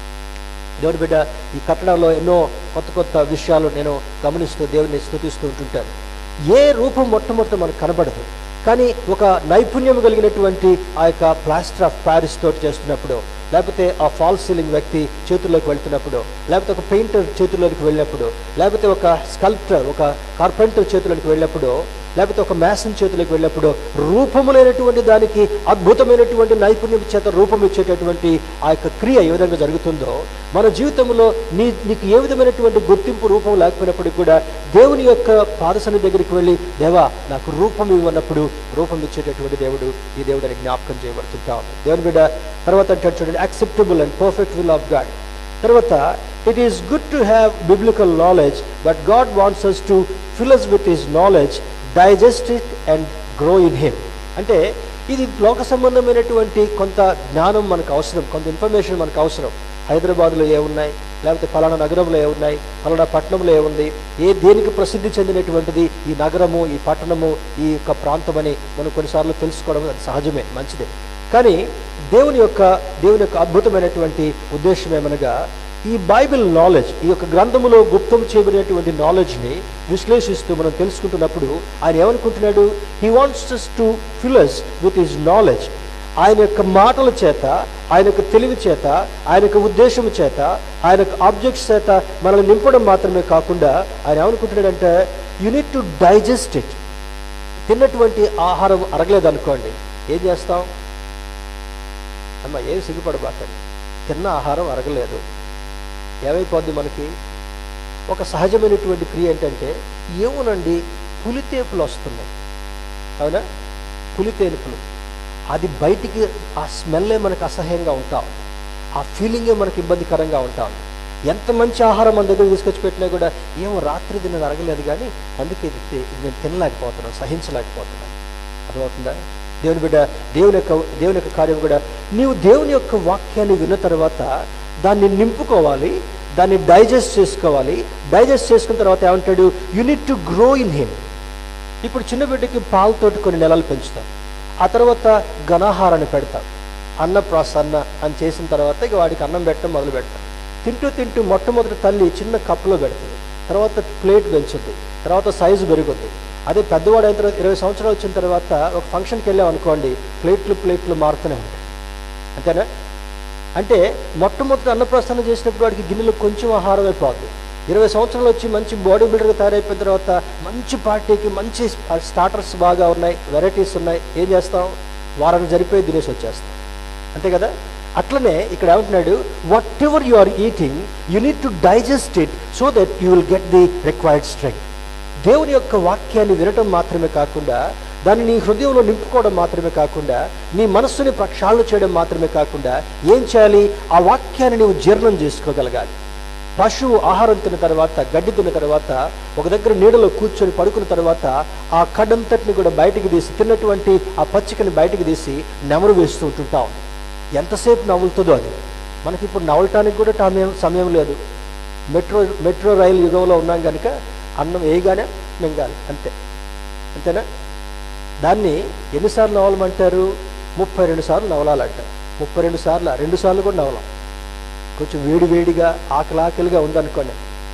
దేవుని బిడ్డ ఈ కట్టడంలో ఎన్నో కొత్త కొత్త విషయాలు నేను గమనిస్తూ దేవుని స్థుతిస్తూ ఉంటుంటాను ఏ రూపం మొట్టమొదట మనకు కనబడదు కానీ ఒక నైపుణ్యం కలిగినటువంటి ఆ యొక్క ప్లాస్టర్ ఆఫ్ ప్యారిస్ తోటి చేస్తున్నప్పుడు లేకపోతే ఆ ఫాల్ సీలింగ్ వ్యక్తి చేతుల్లోకి వెళ్తున్నప్పుడు లేకపోతే ఒక పెయింటర్ చేతుల్లోకి వెళ్ళినప్పుడు లేకపోతే ఒక స్కల్ప్టర్ ఒక కార్పెంటర్ చేతుల్లోకి వెళ్ళినప్పుడు లేకపోతే ఒక మ్యాసన్ చేతులకు వెళ్ళినప్పుడు రూపము లేనటువంటి దానికి అద్భుతమైనటువంటి నైపుణ్యం చేత రూపం ఇచ్చేటటువంటి ఆ యొక్క క్రియ ఏ విధంగా జరుగుతుందో మన జీవితంలో నీ నీకు ఏ విధమైనటువంటి గుర్తింపు రూపం లేకపోయినప్పటికీ కూడా దేవుని యొక్క పాదసని దగ్గరికి వెళ్ళి దేవా నాకు రూపం ఇవ్వనప్పుడు రూపం ఇచ్చేటటువంటి దేవుడు ఈ దేవుడిని జ్ఞాపకం చేయబడుతుంటా ఉంది దేవుని బిడ్డ తర్వాత అంటాడు చూడండి acceptable and perfect will of God తర్వాత It is good to have biblical knowledge, but God wants us to fill us with His knowledge, digest it and grow in Him. అంటే ఇది లోక సంబంధమైనటువంటి కొంత జ్ఞానం మనకు అవసరం కొంత ఇన్ఫర్మేషన్ మనకు అవసరం హైదరాబాద్లో ఏమున్నాయి లేకపోతే ఫలానా నగరంలో ఏమున్నాయి ఫలానా పట్టణంలో ఏముంది ఏ దేనికి ప్రసిద్ధి చెందినటువంటిది ఈ నగరము ఈ పట్టణము ఈ యొక్క ప్రాంతం అని మనం కొన్నిసార్లు తెలుసుకోవడం అది సహజమే మంచిదే కానీ దేవుని యొక్క దేవుని యొక్క అద్భుతమైనటువంటి ఉద్దేశం ఏమనగా ఈ బైబిల్ నాలెడ్జ్ ఈ యొక్క గ్రంథములో గుప్తం చేయబడినటువంటి నాలెడ్జ్ని విశ్లేషిస్తూ మనం తెలుసుకుంటున్నప్పుడు ఆయన ఏమనుకుంటున్నాడు he wants to fill us with his knowledge ఆయన యొక్క మాటల చేత ఆయన యొక్క తెలివి చేత ఆయన యొక్క ఉద్దేశం చేత ఆయన యొక్క ఆబ్జెక్ట్స్ చేత మనల్ని నింపడం మాత్రమే కాకుండా ఆయన ఏమనుకుంటున్నాడంటే యూనిట్ టు డైజెస్ట్ ఇట్ తిన్నటువంటి ఆహారం అరగలేదు అనుకోండి ఏం చేస్తాం అమ్మ ఏం సిగ్గుపడబాకండి తిన్న ఆహారం అరగలేదు ఏమైపోద్ది మనకి ఒక సహజమైనటువంటి క్రియ ఏంటంటే ఏమునండి పులితేపులు వస్తున్నాయి అవునా పులితేనుపులు అది బయటికి ఆ స్మెల్లే మనకు అసహ్యంగా ఉంటాం ఆ ఫీలింగే మనకి ఇబ్బందికరంగా ఉంటాం ఎంత మంచి ఆహారం మన దగ్గర తీసుకొచ్చి పెట్టినా కూడా ఏమో రాత్రి తిన్నది అరగలేదు కానీ అందుకే ఇది తి- ఇది నేను తినలేకపోతున్నాను సహించలేకపోతున్నాను అర్థమవుతుందా దేవుని బిడ్డ దేవుని యొక్క దేవుని యొక్క కార్యం కూడా నీవు దేవుని యొక్క వాక్యాన్ని విన్న తర్వాత దాన్ని నింపుకోవాలి దాన్ని డైజెస్ట్ చేసుకోవాలి డైజెస్ట్ చేసుకున్న తర్వాత ఏమంటాడు you need to grow in him ఇప్పుడు చిన్న బిడ్డకి పాలతోటి కొన్ని నెలలు పెంచుతాం ఆ తర్వాత ఘనాహారాన్ని పెడతాం అన్నప్రాసన్న అని చేసిన తర్వాత ఇక వాడికి అన్నం పెట్టడం మొదలు పెడతాం తింటూ తింటూ మొట్టమొదటి తల్లి చిన్న కప్పులో పెడుతుంది తర్వాత ప్లేట్ పెంచుద్ది తర్వాత సైజు పెరుగుద్ది అదే పెద్దవాడు అయిన తర్వాత ఇరవై సంవత్సరాలు వచ్చిన తర్వాత ఒక ఫంక్షన్కి వెళ్ళాం అనుకోండి ప్లేట్లు ప్లేట్లు మారుతూనే ఉంటాయి అంతేనా అంటే మొట్టమొదటి అన్నప్రస్థానం చేసినప్పుడు వాడికి గిన్నెలో కొంచెం ఆహారం అయిపోద్ది ఇరవై సంవత్సరాలు వచ్చి మంచి బాడీ బిల్డర్గా తయారైపోయిన తర్వాత మంచి పార్టీకి మంచి స్టార్టర్స్ బాగా ఉన్నాయి వెరైటీస్ ఉన్నాయి ఏం చేస్తాం వారాన్ని జరిపోయి తినేసి వచ్చేస్తాం అంతే కదా అట్లనే ఇక్కడ ఏమంటున్నాడు whatever you are eating you need to digest it so that you will get the required strength దేవుని యొక్క వాక్యాన్ని వినటం మాత్రమే కాకుండా దాన్ని నీ హృదయంలో నింపుకోవడం మాత్రమే కాకుండా నీ మనస్సుని ప్రక్షాళన చేయడం మాత్రమే కాకుండా ఏం చేయాలి ఆ వాక్యాన్ని నువ్వు జీర్ణం చేసుకోగలగాలి పశువు ఆహారం తిన్న తర్వాత గడ్డి తిన్న తర్వాత ఒక దగ్గర నీడలో కూర్చొని పడుకున్న తర్వాత ఆ కడంతటిని కూడా బయటికి తీసి తిన్నటువంటి ఆ పచ్చికని బయటికి తీసి నెమరు వేస్తూ ఉంటుంటాం ఎంతసేపు నవ్వులుతుందో అది మనకి ఇప్పుడు నవ్వటానికి కూడా సమయం సమయం లేదు మెట్రో మెట్రో రైలు యుగంలో ఉన్నాం కనుక అన్నం వేయగానే మింగాలి అంతే అంతేనా దాన్ని ఎన్నిసార్లు నవలమంటారు ముప్పై రెండు సార్లు నవలాలంటారు ముప్పై రెండు సార్లు రెండు సార్లు కూడా నవలం కొంచెం వేడి వేడిగా ఆకలి ఆకలిగా ఉందనుకోండి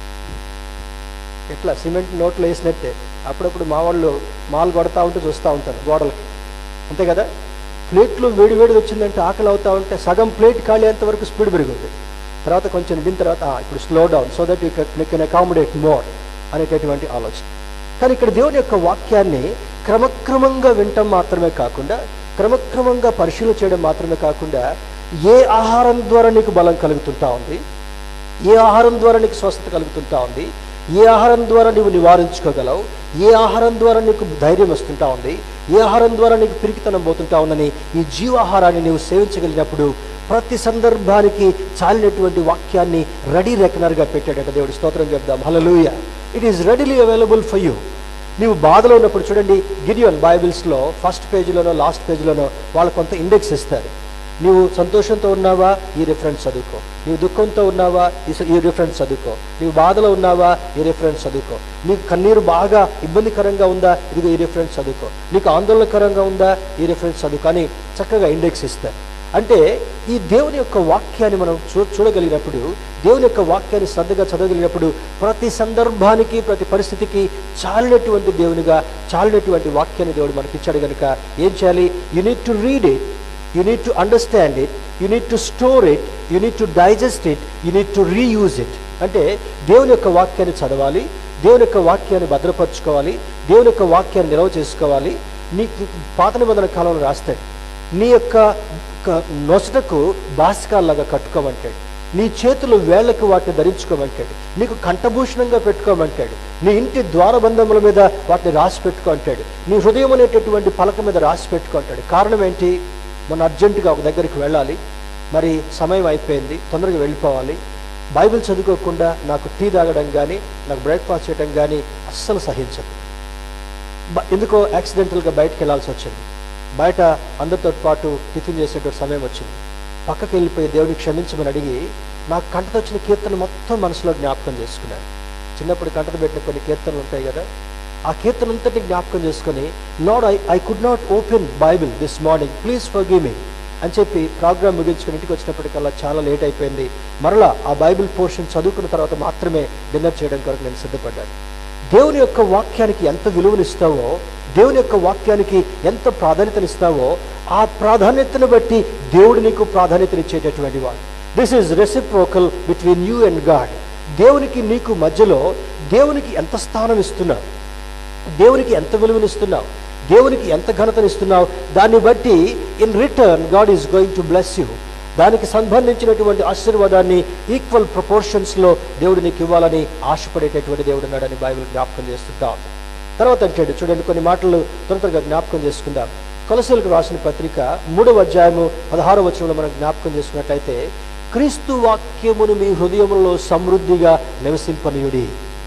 ఎట్లా సిమెంట్ నోట్లో వేసినట్టే అప్పుడప్పుడు మా వాళ్ళు మాలు కొడతా ఉంటే చూస్తూ ఉంటారు గోడలకి అంతే కదా ప్లేట్లో వేడి వేడి వచ్చిందంటే ఆకలి అవుతా ఉంటే సగం ప్లేట్ ఖాళీ అయ్యేంత వరకు స్పీడ్ పెరుగుతుంది తర్వాత కొంచెం నిండిన తర్వాత "ఆ, ఇప్పుడు slow down so that you can accommodate more అనేటటువంటి ఆలోచన కానీ ఇక్కడ దేవుని యొక్క వాక్యాన్ని క్రమక్రమంగా వినటం మాత్రమే కాకుండా క్రమక్రమంగా పరిశీలన చేయడం మాత్రమే కాకుండా ఏ ఆహారం ద్వారా నీకు బలం కలుగుతుంటా ఉంది ఏ ఆహారం ద్వారా నీకు స్వస్థత కలుగుతుంటా ఉంది ఏ ఆహారం ద్వారా నీవు నివారించుకోగలవు ఏ ఆహారం ద్వారా నీకు ధైర్యం వస్తుంటా ఉంది ఏ ఆహారం ద్వారా నీకు పిరికితనం పోతుంటా ఉందని ఈ జీవాహారాన్ని నీవు సేవించగలిగినప్పుడు ప్రతి సందర్భానికి చాలినటువంటి వాక్యాన్ని రెడీ రెకనర్గా పెట్టాడట దేవుడు స్తోత్రం చెప్దాం hallelujah it is readily available for you నీవు బాధలో ఉన్నప్పుడు చూడండి గిడియోన్ బైబిల్స్లో ఫస్ట్ పేజీలోనో లాస్ట్ పేజీలోనో వాళ్ళు కొంత ఇండెక్స్ ఇస్తారు నీవు సంతోషంతో ఉన్నావా ఈ రిఫరెన్స్ చదువుకో నీవు దుఃఖంతో ఉన్నావా ఈ స- ఈ రిఫరెన్స్ చదువుకో నీవు బాధలో ఉన్నావా ఈ రిఫరెన్స్ చదువుకో నీకు కన్నీరు బాగా ఇబ్బందికరంగా ఉందా ఇదిగో ఈ రిఫరెన్స్ చదువుకో నీకు ఆందోళనకరంగా ఉందా ఈ రిఫరెన్స్ చదువుకో అని చక్కగా ఇండెక్స్ ఇస్తారు అంటే ఈ దేవుని యొక్క వాక్యాన్ని మనం చూ చూడగలిగినప్పుడు దేవుని యొక్క వాక్యాన్ని శ్రద్ధగా చదవగలిగినప్పుడు ప్రతి సందర్భానికి ప్రతి పరిస్థితికి చాలినటువంటి దేవునిగా చాలినటువంటి వాక్యాన్ని దేవుడు మనకి ఇచ్చాడు కనుక ఏం చేయాలి you need to read it you need to understand it you need to store it you need to digest it you need to reuse it అంటే దేవుని యొక్క వాక్యాన్ని చదవాలి దేవుని యొక్క వాక్యాన్ని భద్రపరచుకోవాలి దేవుని యొక్క వాక్యాన్ని నిల్వ చేసుకోవాలి నీకు పాత నిబంధన కాలంలో రాస్తాడు నీ యొక్క క- నొసటకు బాసికాల్లాగా కట్టుకోమంటాడు నీ చేతులు వేళ్లకు వాటిని ధరించుకోమంటాడు నీకు కంఠభూషణంగా పెట్టుకోమంటాడు నీ ఇంటి ద్వారబంధముల మీద వాటిని రాసి పెట్టుకో అంటాడు నీ హృదయం అనేటటువంటి పలక మీద రాసి పెట్టుకో అంటాడు కారణం ఏంటి మొన్న అర్జెంటుగా ఒక దగ్గరికి వెళ్ళాలి మరి సమయం అయిపోయింది తొందరగా వెళ్ళిపోవాలి బైబిల్ చదువుకోకుండా నాకు టీ తాగడం కానీ నాకు బ్రేక్ఫాస్ట్ చేయడం కానీ అస్సలు సహించదు బ- ఎందుకో యాక్సిడెంటల్గా బయటకు వెళ్ళాల్సి వచ్చింది బయట అందరితో పాటు టిఫిన్ చేసేటువంటి సమయం వచ్చింది పక్కకి వెళ్ళిపోయి దేవుడిని క్షమించమని అడిగి నాకు కంటతో వచ్చిన కీర్తన మొత్తం మనసులో జ్ఞాపకం చేసుకున్నాను చిన్నప్పుడు కంటతో పెట్టిన కొన్ని కీర్తనలు ఉంటాయి కదా ఆ కీర్తన అంతటి జ్ఞాపకం చేసుకొని Lord I I could not open Bible this morning please forgive me అని చెప్పి ప్రోగ్రామ్ ముగించుకుని ఇంటికి వచ్చినప్పటికల్లా చాలా లేట్ అయిపోయింది మరలా ఆ బైబిల్ పోర్షన్ చదువుకున్న తర్వాత మాత్రమే డిన్నర్ చేయడం కొరకు నేను సిద్ధపడ్డాను దేవుని యొక్క వాక్యానికి ఎంత విలువనిస్తావో దేవుని యొక్క వాక్యానికి ఎంత ప్రాధాన్యతనిస్తావో ఆ ప్రాధాన్యతను బట్టి దేవుడు నీకు ప్రాధాన్యతనిచ్చేటటువంటి వాడు this is reciprocal between you and God దేవునికి నీకు మధ్యలో దేవునికి ఎంత స్థానం ఇస్తున్నావు దేవునికి ఎంత విలువనిస్తున్నావు దేవునికి ఎంత ఘనతనిస్తున్నావు దాన్ని బట్టి in return God is going to bless you దానికి సంబంధించినటువంటి ఆశీర్వాదాన్ని ఈక్వల్ ప్రపోర్షన్స్లో దేవుడు నీకు ఇవ్వాలని ఆశపడేటటువంటి దేవుడు ఉన్నాడని బైబిల్ జ్ఞాపకం చేస్తుంటాం తర్వాత అంటాడు చూడండి కొన్ని మాటలు త్వర త్వరగా జ్ఞాపకం చేసుకుందాం కొలసీలకు రాసిన పత్రిక మూడవ అధ్యాయము పదహారవ వచనంలో మనం జ్ఞాపకం చేసుకున్నట్లయితే క్రీస్తు వాక్యమును మీ హృదయములలో సమృద్ధిగా నివసింపనీయుడి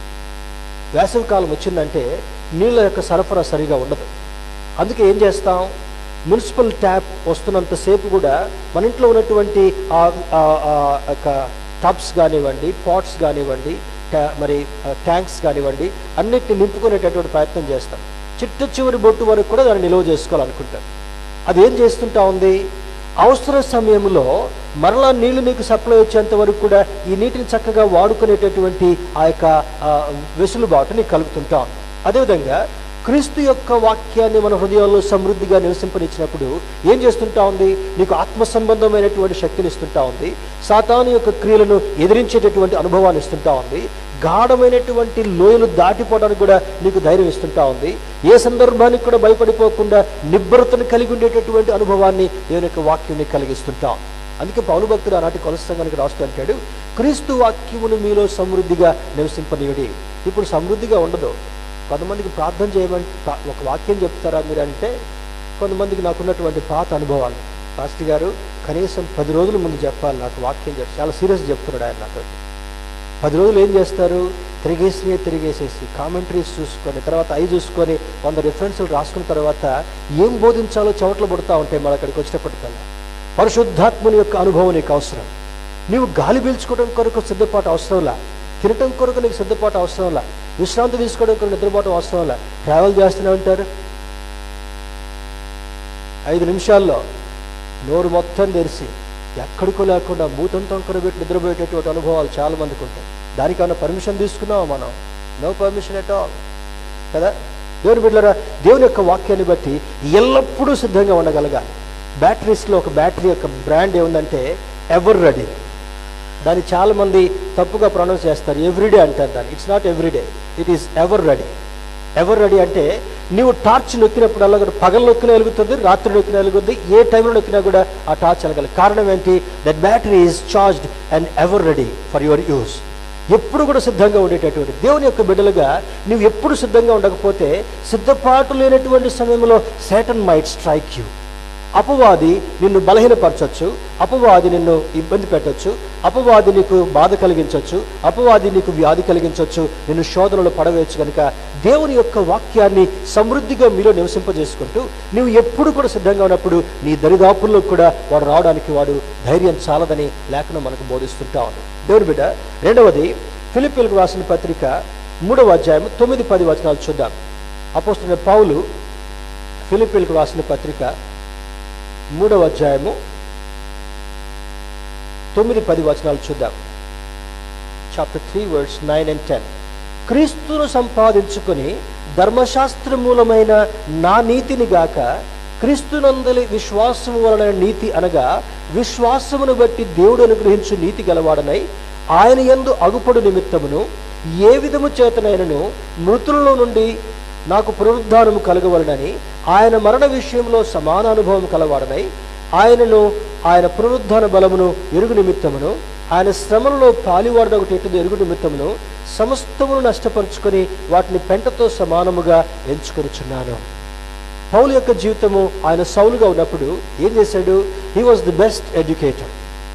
వేసవి కాలం వచ్చిందంటే నీళ్ళ యొక్క సరఫరా సరిగా ఉండదు అందుకే ఏం చేస్తాం మున్సిపల్ ట్యాప్ వస్తున్నంతసేపు కూడా మన ఇంట్లో ఉన్నటువంటి ఆ ఆ, ఆ యొక్క టబ్స్ కానివ్వండి పాట్స్ కానివ్వండి ట్యా- మరి ట్యాంక్స్ కానివ్వండి అన్నిటిని నింపుకునేటటువంటి ప్రయత్నం చేస్తాం చిట్ట చివరి బొట్టు వరకు కూడా దాన్ని నిల్వ చేసుకోవాలనుకుంటాం అది ఏం చేస్తుంటా ఉంది అవసర సమయంలో మరలా నీళ్లు నీకు సప్లై వచ్చేంత వరకు కూడా ఈ నీటిని చక్కగా వాడుకునేటటువంటి ఆ యొక్క ఆ, వెసులుబాటు నీకు కలుగుతుంటాం అదేవిధంగా క్రీస్తు యొక్క వాక్యాన్ని మన హృదయాల్లో సమృద్ధిగా నివసింపనిచ్చినప్పుడు ఏం చేస్తుంటా ఉంది నీకు ఆత్మ సంబంధమైనటువంటి శక్తిని ఇస్తుంటా ఉంది సాతాను యొక్క క్రియలను ఎదిరించేటటువంటి అనుభవాన్ని ఇస్తుంటా ఉంది గాఢమైనటువంటి లోయలు దాటిపోవడానికి కూడా నీకు ధైర్యం ఇస్తుంటా ఉంది ఏ సందర్భానికి కూడా భయపడిపోకుండా నిబ్బరతను కలిగి ఉండేటటువంటి అనుభవాన్ని దేవుని యొక్క వాక్యం నీకు కలిగిస్తుంటాం అందుకే పౌలు భక్తుడు ఆనాటి కొలస సంఘానికి రాస్తూ అంటాడు క్రీస్తు వాక్యమును మీలో సమృద్ధిగా నివసింపనీయుడి ఇప్పుడు సమృద్ధిగా ఉండదు కొంతమందికి ప్రార్థన చేయమని ప్రా- ఒక వాక్యం చెప్తారా మీరు అంటే కొంతమందికి నాకున్నటువంటి పాత అనుభవాలు పాస్టర్ గారు కనీసం పది రోజుల ముందు చెప్పాలి నాకు వాక్యం చెప్పి చాలా సీరియస్ చెప్తున్నాడు ఆయన నాకు పది రోజులు ఏం చేస్తారు తిరిగేసి తిరిగేసేసి కామెంటరీస్ చూసుకొని తర్వాత అవి చూసుకొని వంద రిఫరెన్స్లు రాసుకున్న తర్వాత ఏం బోధించాలో చెవట్లు పడుతూ ఉంటాయి మన అక్కడికి వచ్చినప్పటికల్లా పరిశుద్ధాత్మని యొక్క అనుభవం నీకు అవసరం నీవు గాలి పీల్చుకోవడం కొరకు సిద్ధపాటు అవసరంలా తినటం కొరకు నీకు సిద్ధపాటు అవసరంలా విశ్రాంతి తీసుకోవడం కొరకు నిద్రపోవడం అవసరంలా ట్రావెల్ చేస్తూనే ఉంటారు ఐదు నిమిషాల్లో నోరు మొత్తం తెరిచి ఎక్కడికో లేకుండా మూతంతో పెట్టి నిద్రపోయేటటువంటి అనుభవాలు చాలా మందికి ఉంటాయి దానికన్నా పర్మిషన్ తీసుకున్నావా మనం నో పర్మిషన్ ఎట్ ఆల్ కదా దేవుని బిడ్డలారా దేవుని యొక్క వాక్యాన్ని బట్టి ఎల్లప్పుడూ సిద్ధంగా ఉండగలగాలి బ్యాటరీస్లో ఒక బ్యాటరీ యొక్క బ్రాండ్ ఏముందంటే ఎవర్ రెడీ దాన్ని చాలా మంది తప్పుగా ప్రొనౌన్స్ చేస్తారు ఎవ్రీడే అంటారు దాన్ని it's not everyday it is ever ready ever ready అంటే నీవు టార్చ్ నొక్కినప్పుడల్లా కూడా పగలు నొక్కిన వెలుగుతుంది రాత్రి నొక్కిన వెలుగుతుంది ఏ టైంలో నొక్కినా కూడా ఆ టార్చ్ వెలగాలి కారణం ఏంటి that battery is charged and ever ready for your use ఎప్పుడు కూడా సిద్ధంగా ఉండేటటువంటి దేవుని యొక్క బిడ్డలుగా నువ్వు ఎప్పుడు సిద్ధంగా ఉండకపోతే సిద్ధపాటు లేనటువంటి సమయంలో సేటన్ మైట్ స్ట్రైక్ యూ అపవాది నిన్ను బలహీనపరచొచ్చు అపవాది నిన్ను ఇబ్బంది పెట్టొచ్చు అపవాది నీకు బాధ కలిగించవచ్చు అపవాది నీకు వ్యాధి కలిగించవచ్చు నిన్ను శోధనలు పడవేయచ్చు కనుక దేవుని యొక్క వాక్యాన్ని సమృద్ధిగా మీలో నివసింపజేసుకుంటూ నువ్వు ఎప్పుడు కూడా సిద్ధంగా ఉన్నప్పుడు నీ దరిదాపుల్లో కూడా వాడు రావడానికి వాడు ధైర్యం చాలదని లేఖనం మనకు బోధిస్తుంటా ఉంది దేవుని బిడ్డ రెండవది ఫిలిపిలకు రాసిన పత్రిక మూడవ అధ్యాయం తొమ్మిది పది వచనాలు చూద్దాం అపోస్తున్న పౌలు ఫిలిపిలకు రాసిన పత్రిక మూడవ అధ్యాయము తొమ్మిది పది వచనాలు చూద్దాం chapter three words nine and ten క్రీస్తును సంపాదించుకొని ధర్మశాస్త్ర మూలమైన నా నీతిని గాక క్రీస్తునందలి విశ్వాసము వలన నీతి అనగా విశ్వాసమును బట్టి దేవుడు అనుగ్రహించు నీతి గలవాడనై ఆయన యందు అగుపడు నిమిత్తమును ఏ విధము చేతనైనను మృతులలో నుండి నాకు పునరుద్ధానము కలగవలనని ఆయన మరణ విషయంలో సమాన అనుభవం కలవాడనై ఆయనను ఆయన పునరుద్ధాన బలమును ఎరుగు నిమిత్తమును ఆయన శ్రమలలో పాలివాడన ఒకటి ఎరుగు నిమిత్తమును సమస్తమును నష్టపరుచుకొని వాటిని పెంటతో సమానముగా ఎంచుకొనుచున్నాను పౌలు యొక్క జీవితము ఆయన సౌలుగా ఉన్నప్పుడు ఏం చేశాడు he was the best educator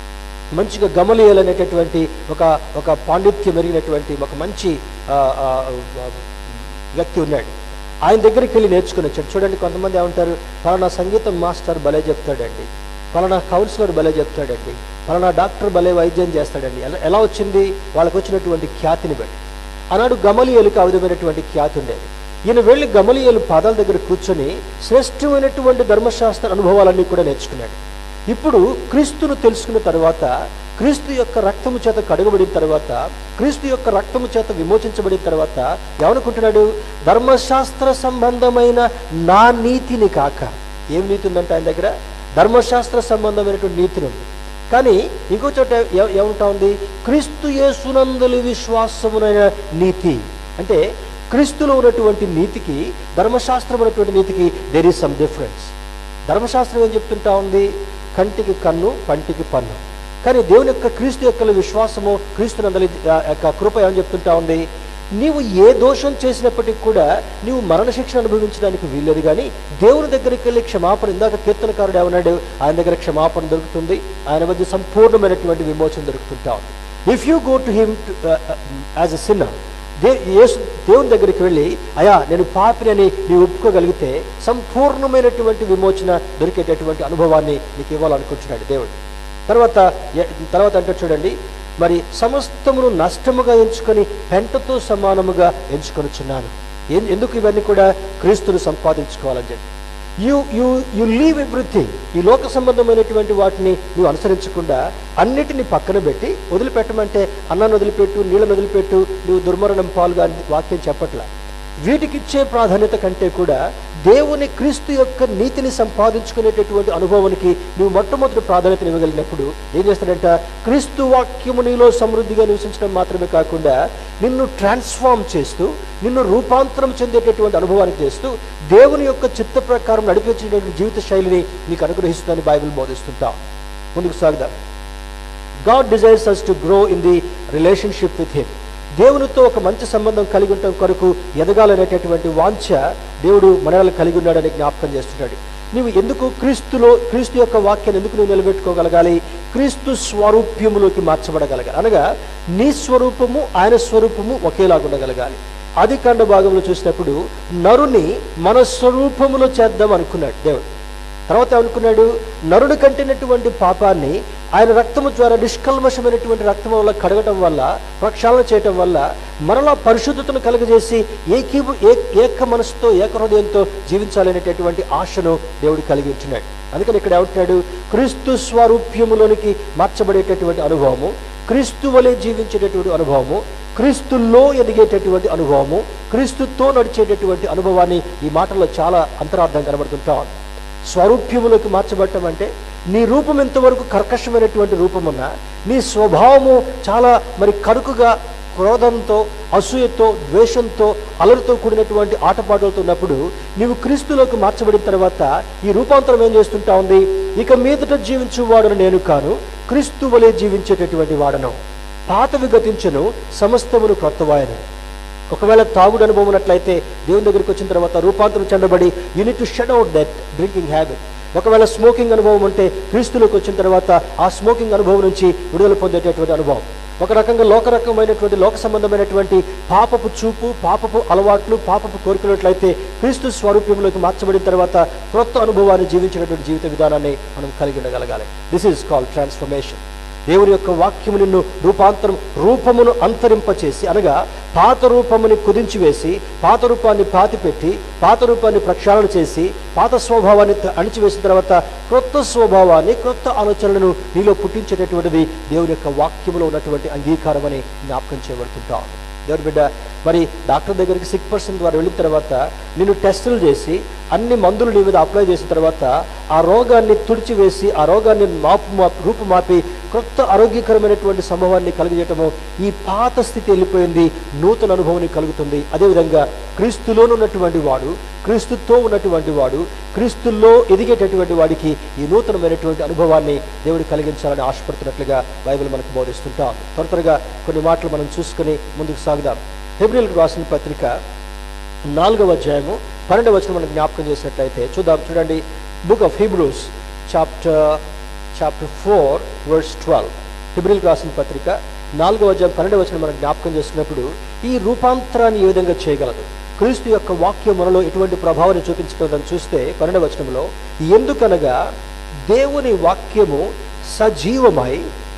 మంచిగా గమలియల్ అనేటటువంటి ఒక ఒక పాండిత్యం మెరిగినటువంటి ఒక మంచి ఆ, ఆ, ఆ, వ్యక్తి ఉన్నాడు ఆయన దగ్గరికి వెళ్ళి నేర్చుకుని వచ్చాడు చూడండి కొంతమంది ఏమంటారు పలానా సంగీతం మాస్టర్ భలే చెప్తాడండి పలానా కౌన్సిలర్ భలే చెప్తాడండి పలానా డాక్టర్ భలే వైద్యం చేస్తాడండి ఎలా ఎలా వచ్చింది వాళ్ళకు వచ్చినటువంటి ఖ్యాతిని బట్టి ఆనాడు గమలియలుకి ఆ విధమైనటువంటి ఖ్యాతి ఉండేది ఈయన వెళ్ళి గమలియలు పాదాల దగ్గర కూర్చొని శ్రేష్టమైనటువంటి ధర్మశాస్త్ర అనుభవాలన్నీ కూడా నేర్చుకున్నాడు ఇప్పుడు క్రీస్తును తెలుసుకున్న తర్వాత క్రీస్తు యొక్క రక్తము చేత కడగబడిన తర్వాత క్రీస్తు యొక్క రక్తము చేత విమోచించబడిన తర్వాత ఏమనుకుంటున్నాడు ధర్మశాస్త్ర సంబంధమైన నా నీతిని కాక ఏం నీతి ఉందంటే ఆయన దగ్గర ధర్మశాస్త్ర సంబంధమైనటువంటి నీతిని ఉంది కానీ ఇంకో చోట ఏ- ఏమంటా ఉంది క్రీస్తు యేసునందలి విశ్వాసమునైన నీతి అంటే క్రీస్తులో ఉన్నటువంటి నీతికి ధర్మశాస్త్రం ఉన్నటువంటి నీతికి దెర్ ఈస్ సమ్ డిఫరెన్స్ ధర్మశాస్త్రం ఏం చెప్తుంటా ఉంది కంటికి కన్ను పంటికి పన్ను కానీ దేవుని యొక్క క్రీస్తు యొక్క విశ్వాసము క్రీస్తు నందలి ఆ యొక్క కృప ఏమని చెప్తుంటా ఉంది నీవు ఏ దోషం చేసినప్పటికీ కూడా నీవు మరణశిక్షణ అనుభవించడానికి వీల్లేదు కానీ దేవుని దగ్గరికి వెళ్ళి క్షమాపణ ఇందాక కీర్తనకారుడు ఏమన్నాడు ఆయన దగ్గర క్షమాపణ దొరుకుతుంది ఆయన మధ్య సంపూర్ణమైనటువంటి విమోచన దొరుకుతుంటా ఉంది if you go to him as a sinner they యేసు దేవుని దగ్గరికి వెళ్ళి అయా నేను పాపిని అని నీవు ఒప్పుకోగలిగితే సంపూర్ణమైనటువంటి విమోచన దొరికేటటువంటి అనుభవాన్ని నీకు ఇవ్వాలనుకుంటున్నాడు దేవుడు తర్వాత ఎ- తర్వాత అంటే చూడండి మరి సమస్తమును నష్టముగా ఎంచుకొని పెంటతో సమానముగా ఎంచుకొనుచున్నాను ఎన్- ఎందుకు ఇవన్నీ కూడా క్రీస్తును సంపాదించుకోవాలని చెప్పి you you you leave everything ఈ లోక సంబంధమైనటువంటి వాటిని నువ్వు అనుసరించకుండా అన్నిటిని పక్కన పెట్టి వదిలిపెట్టమంటే అన్నాన్ని వదిలిపెట్టు నీళ్ళని వదిలిపెట్టు నువ్వు దుర్మరణం పాలుగా అని వాక్యం చెప్పట్లా వీటికిచ్చే ప్రాధాన్యత కంటే కూడా దేవుని క్రీస్తు యొక్క నీతిని సంపాదించుకునేటటువంటి అనుభవానికి నువ్వు మొట్టమొదటి ప్రాధాన్యత ఇవ్వగలిగినప్పుడు ఏం చేస్తాడంట క్రీస్తు వాక్యము నీలో సమృద్ధిగా నివసించడం మాత్రమే కాకుండా నిన్ను ట్రాన్స్ఫార్మ్ చేస్తూ నిన్ను రూపాంతరం చెందేటటువంటి అనుభవానికి చేస్తూ దేవుని యొక్క చిత్త ప్రకారం నడిపించేటటువంటి జీవిత శైలిని నీకు అనుగ్రహిస్తుందని బైబిల్ బోధిస్తుంటా ముందుకు సాగుదాం God desires us to grow in the relationship with him దేవునితో ఒక మంచి సంబంధం కలిగి ఉండటం కొరకు ఎదగాలనేటటువంటి వాంఛ దేవుడు మనల్ని కలిగి ఉన్నాడని జ్ఞాపకం చేస్తున్నాడు నువ్వు ఎందుకు క్రీస్తులో క్రీస్తు యొక్క వాక్యాన్ని ఎందుకు నువ్వు నిలబెట్టుకోగలగాలి క్రీస్తు స్వరూప్యములోకి మార్చబడగలగాలి అనగా నీ స్వరూపము ఆయన స్వరూపము ఒకేలాగా ఉండగలగాలి ఆది కాండ భాగంలో చూసినప్పుడు నరుని మన స్వరూపములో చేద్దాం అనుకున్నాడు దేవుడు తర్వాత ఏమనుకున్నాడు నరుడు కంటినటువంటి పాపాన్ని ఆయన రక్తము ద్వారా నిష్కల్మషమైనటువంటి రక్తం వల్ల కడగటం వల్ల ప్రక్షాళన చేయటం వల్ల మరలా పరిశుద్ధతను కలుగజేసి ఏకీభు ఏ ఏక మనసుతో ఏక హృదయంతో జీవించాలనేటటువంటి ఆశను దేవుడు కలిగి ఉంటున్నాడు అందుకని ఇక్కడ ఏమంటున్నాడు క్రీస్తు స్వరూప్యములోనికి మార్చబడేటటువంటి అనుభవము క్రీస్తు వలె జీవించేటటువంటి అనుభవము క్రీస్తుల్లో ఎదిగేటటువంటి అనుభవము క్రీస్తుతో నడిచేటటువంటి అనుభవాన్ని ఈ మాటల్లో చాలా అంతరార్థం కనబడుతుంటా ఉంది స్వరూప్యములోకి మార్చబడటం అంటే నీ రూపం ఎంతవరకు కర్కశమైనటువంటి రూపమున్నా నీ స్వభావము చాలా మరి కరుకుగా క్రోధంతో అసూయతో ద్వేషంతో అలరితో కూడినటువంటి ఆటపాటలతో ఉన్నప్పుడు నీవు క్రీస్తులోకి మార్చబడిన తర్వాత ఈ రూపాంతరం ఏం చేస్తుంటా ఉంది ఇక మీదట జీవించువాడను నేను కాను క్రీస్తు వలె జీవించేటటువంటి వాడను పాతవి గతించను సమస్తమును క్రొత్తవాయను ఒకవేళ తాగుడు అనుభవం ఉన్నట్లయితే దేవుని దగ్గరికి వచ్చిన తర్వాత రూపాంతరం చెందబడి you need to shut out that drinking habit ఒకవేళ స్మోకింగ్ అనుభవం ఉంటే క్రీస్తులోకి వచ్చిన తర్వాత ఆ స్మోకింగ్ అనుభవం నుంచి విడుదల పొందేటటువంటి అనుభవం ఒక రకంగా లోక రకమైనటువంటి లోక సంబంధమైనటువంటి పాపపు చూపు పాపపు అలవాట్లు పాపపు కోరికలట్లయితే క్రీస్తు స్వరూప్యంలోకి మార్చబడిన తర్వాత క్రొత్త అనుభవాన్ని జీవించినటువంటి జీవిత విధానాన్ని మనం కలిగి ఉండగలగాలి దిస్ ఈజ్ కాల్ ట్రాన్స్ఫర్మేషన్ దేవుని యొక్క వాక్యము నిన్ను రూపాంతరం రూపమును అంతరింపచేసి అనగా పాత రూపముని కుదించి వేసి పాత రూపాన్ని పాతిపెట్టి పాత రూపాన్ని ప్రక్షాళన చేసి పాత స్వభావాన్ని త- అణిచివేసిన తర్వాత క్రొత్త స్వభావాన్ని క్రొత్త ఆలోచనలను నీలో పుట్టించేటటువంటిది దేవుని యొక్క వాక్యములో ఉన్నటువంటి అంగీకారం అని జ్ఞాపకం చేయబడుతుంటాం దేవుని బిడ్డ మరి డాక్టర్ దగ్గరికి సిక్ పర్సన్ ద్వారా వెళ్ళిన తర్వాత నిన్ను టెస్టులు చేసి అన్ని మందులు నీ మీద అప్లై చేసిన తర్వాత ఆ రోగాన్ని తుడిచివేసి ఆ రోగాన్ని మాపు మాపి రూపుమాపి కొత్త ఆరోగ్యకరమైనటువంటి సంభవాన్ని కలిగజేయటము ఈ పాత స్థితి వెళ్ళిపోయింది నూతన అనుభవం నీకు కలుగుతుంది అదేవిధంగా క్రీస్తులోను ఉన్నటువంటి వాడు క్రీస్తుతో ఉన్నటువంటి వాడు క్రీస్తుల్లో ఎదిగేటటువంటి వాడికి ఈ నూతనమైనటువంటి అనుభవాన్ని దేవుడు కలిగించాలని ఆశపడుతున్నట్లుగా బైబిల్ మనకు బోధిస్తుంటాం త్వర త్వరగా కొన్ని మాటలు మనం చూసుకొని ముందుకు సాగుదాం హెబ్రిల్కి రాసిన పత్రిక నాలుగవ అధ్యాయము పన్నెండవ వచనం మనం జ్ఞాపకం చేసినట్లయితే చూద్దాం చూడండి book of Hebrews chapter chapter four verse twelve హిబ్రిల్ రాసిన పత్రిక నాలుగవ అధ్యాయం పన్నెండవ వచనం మనం జ్ఞాపకం చేసుకున్నప్పుడు ఈ రూపాంతరాన్ని ఏ విధంగా చేయగలదు క్రీస్తు యొక్క వాక్యం మనలో ఎటువంటి ప్రభావాన్ని చూపించగలదని చూస్తే పన్నెండవ వచనంలో ఎందుకనగా దేవుని వాక్యము సజీవమై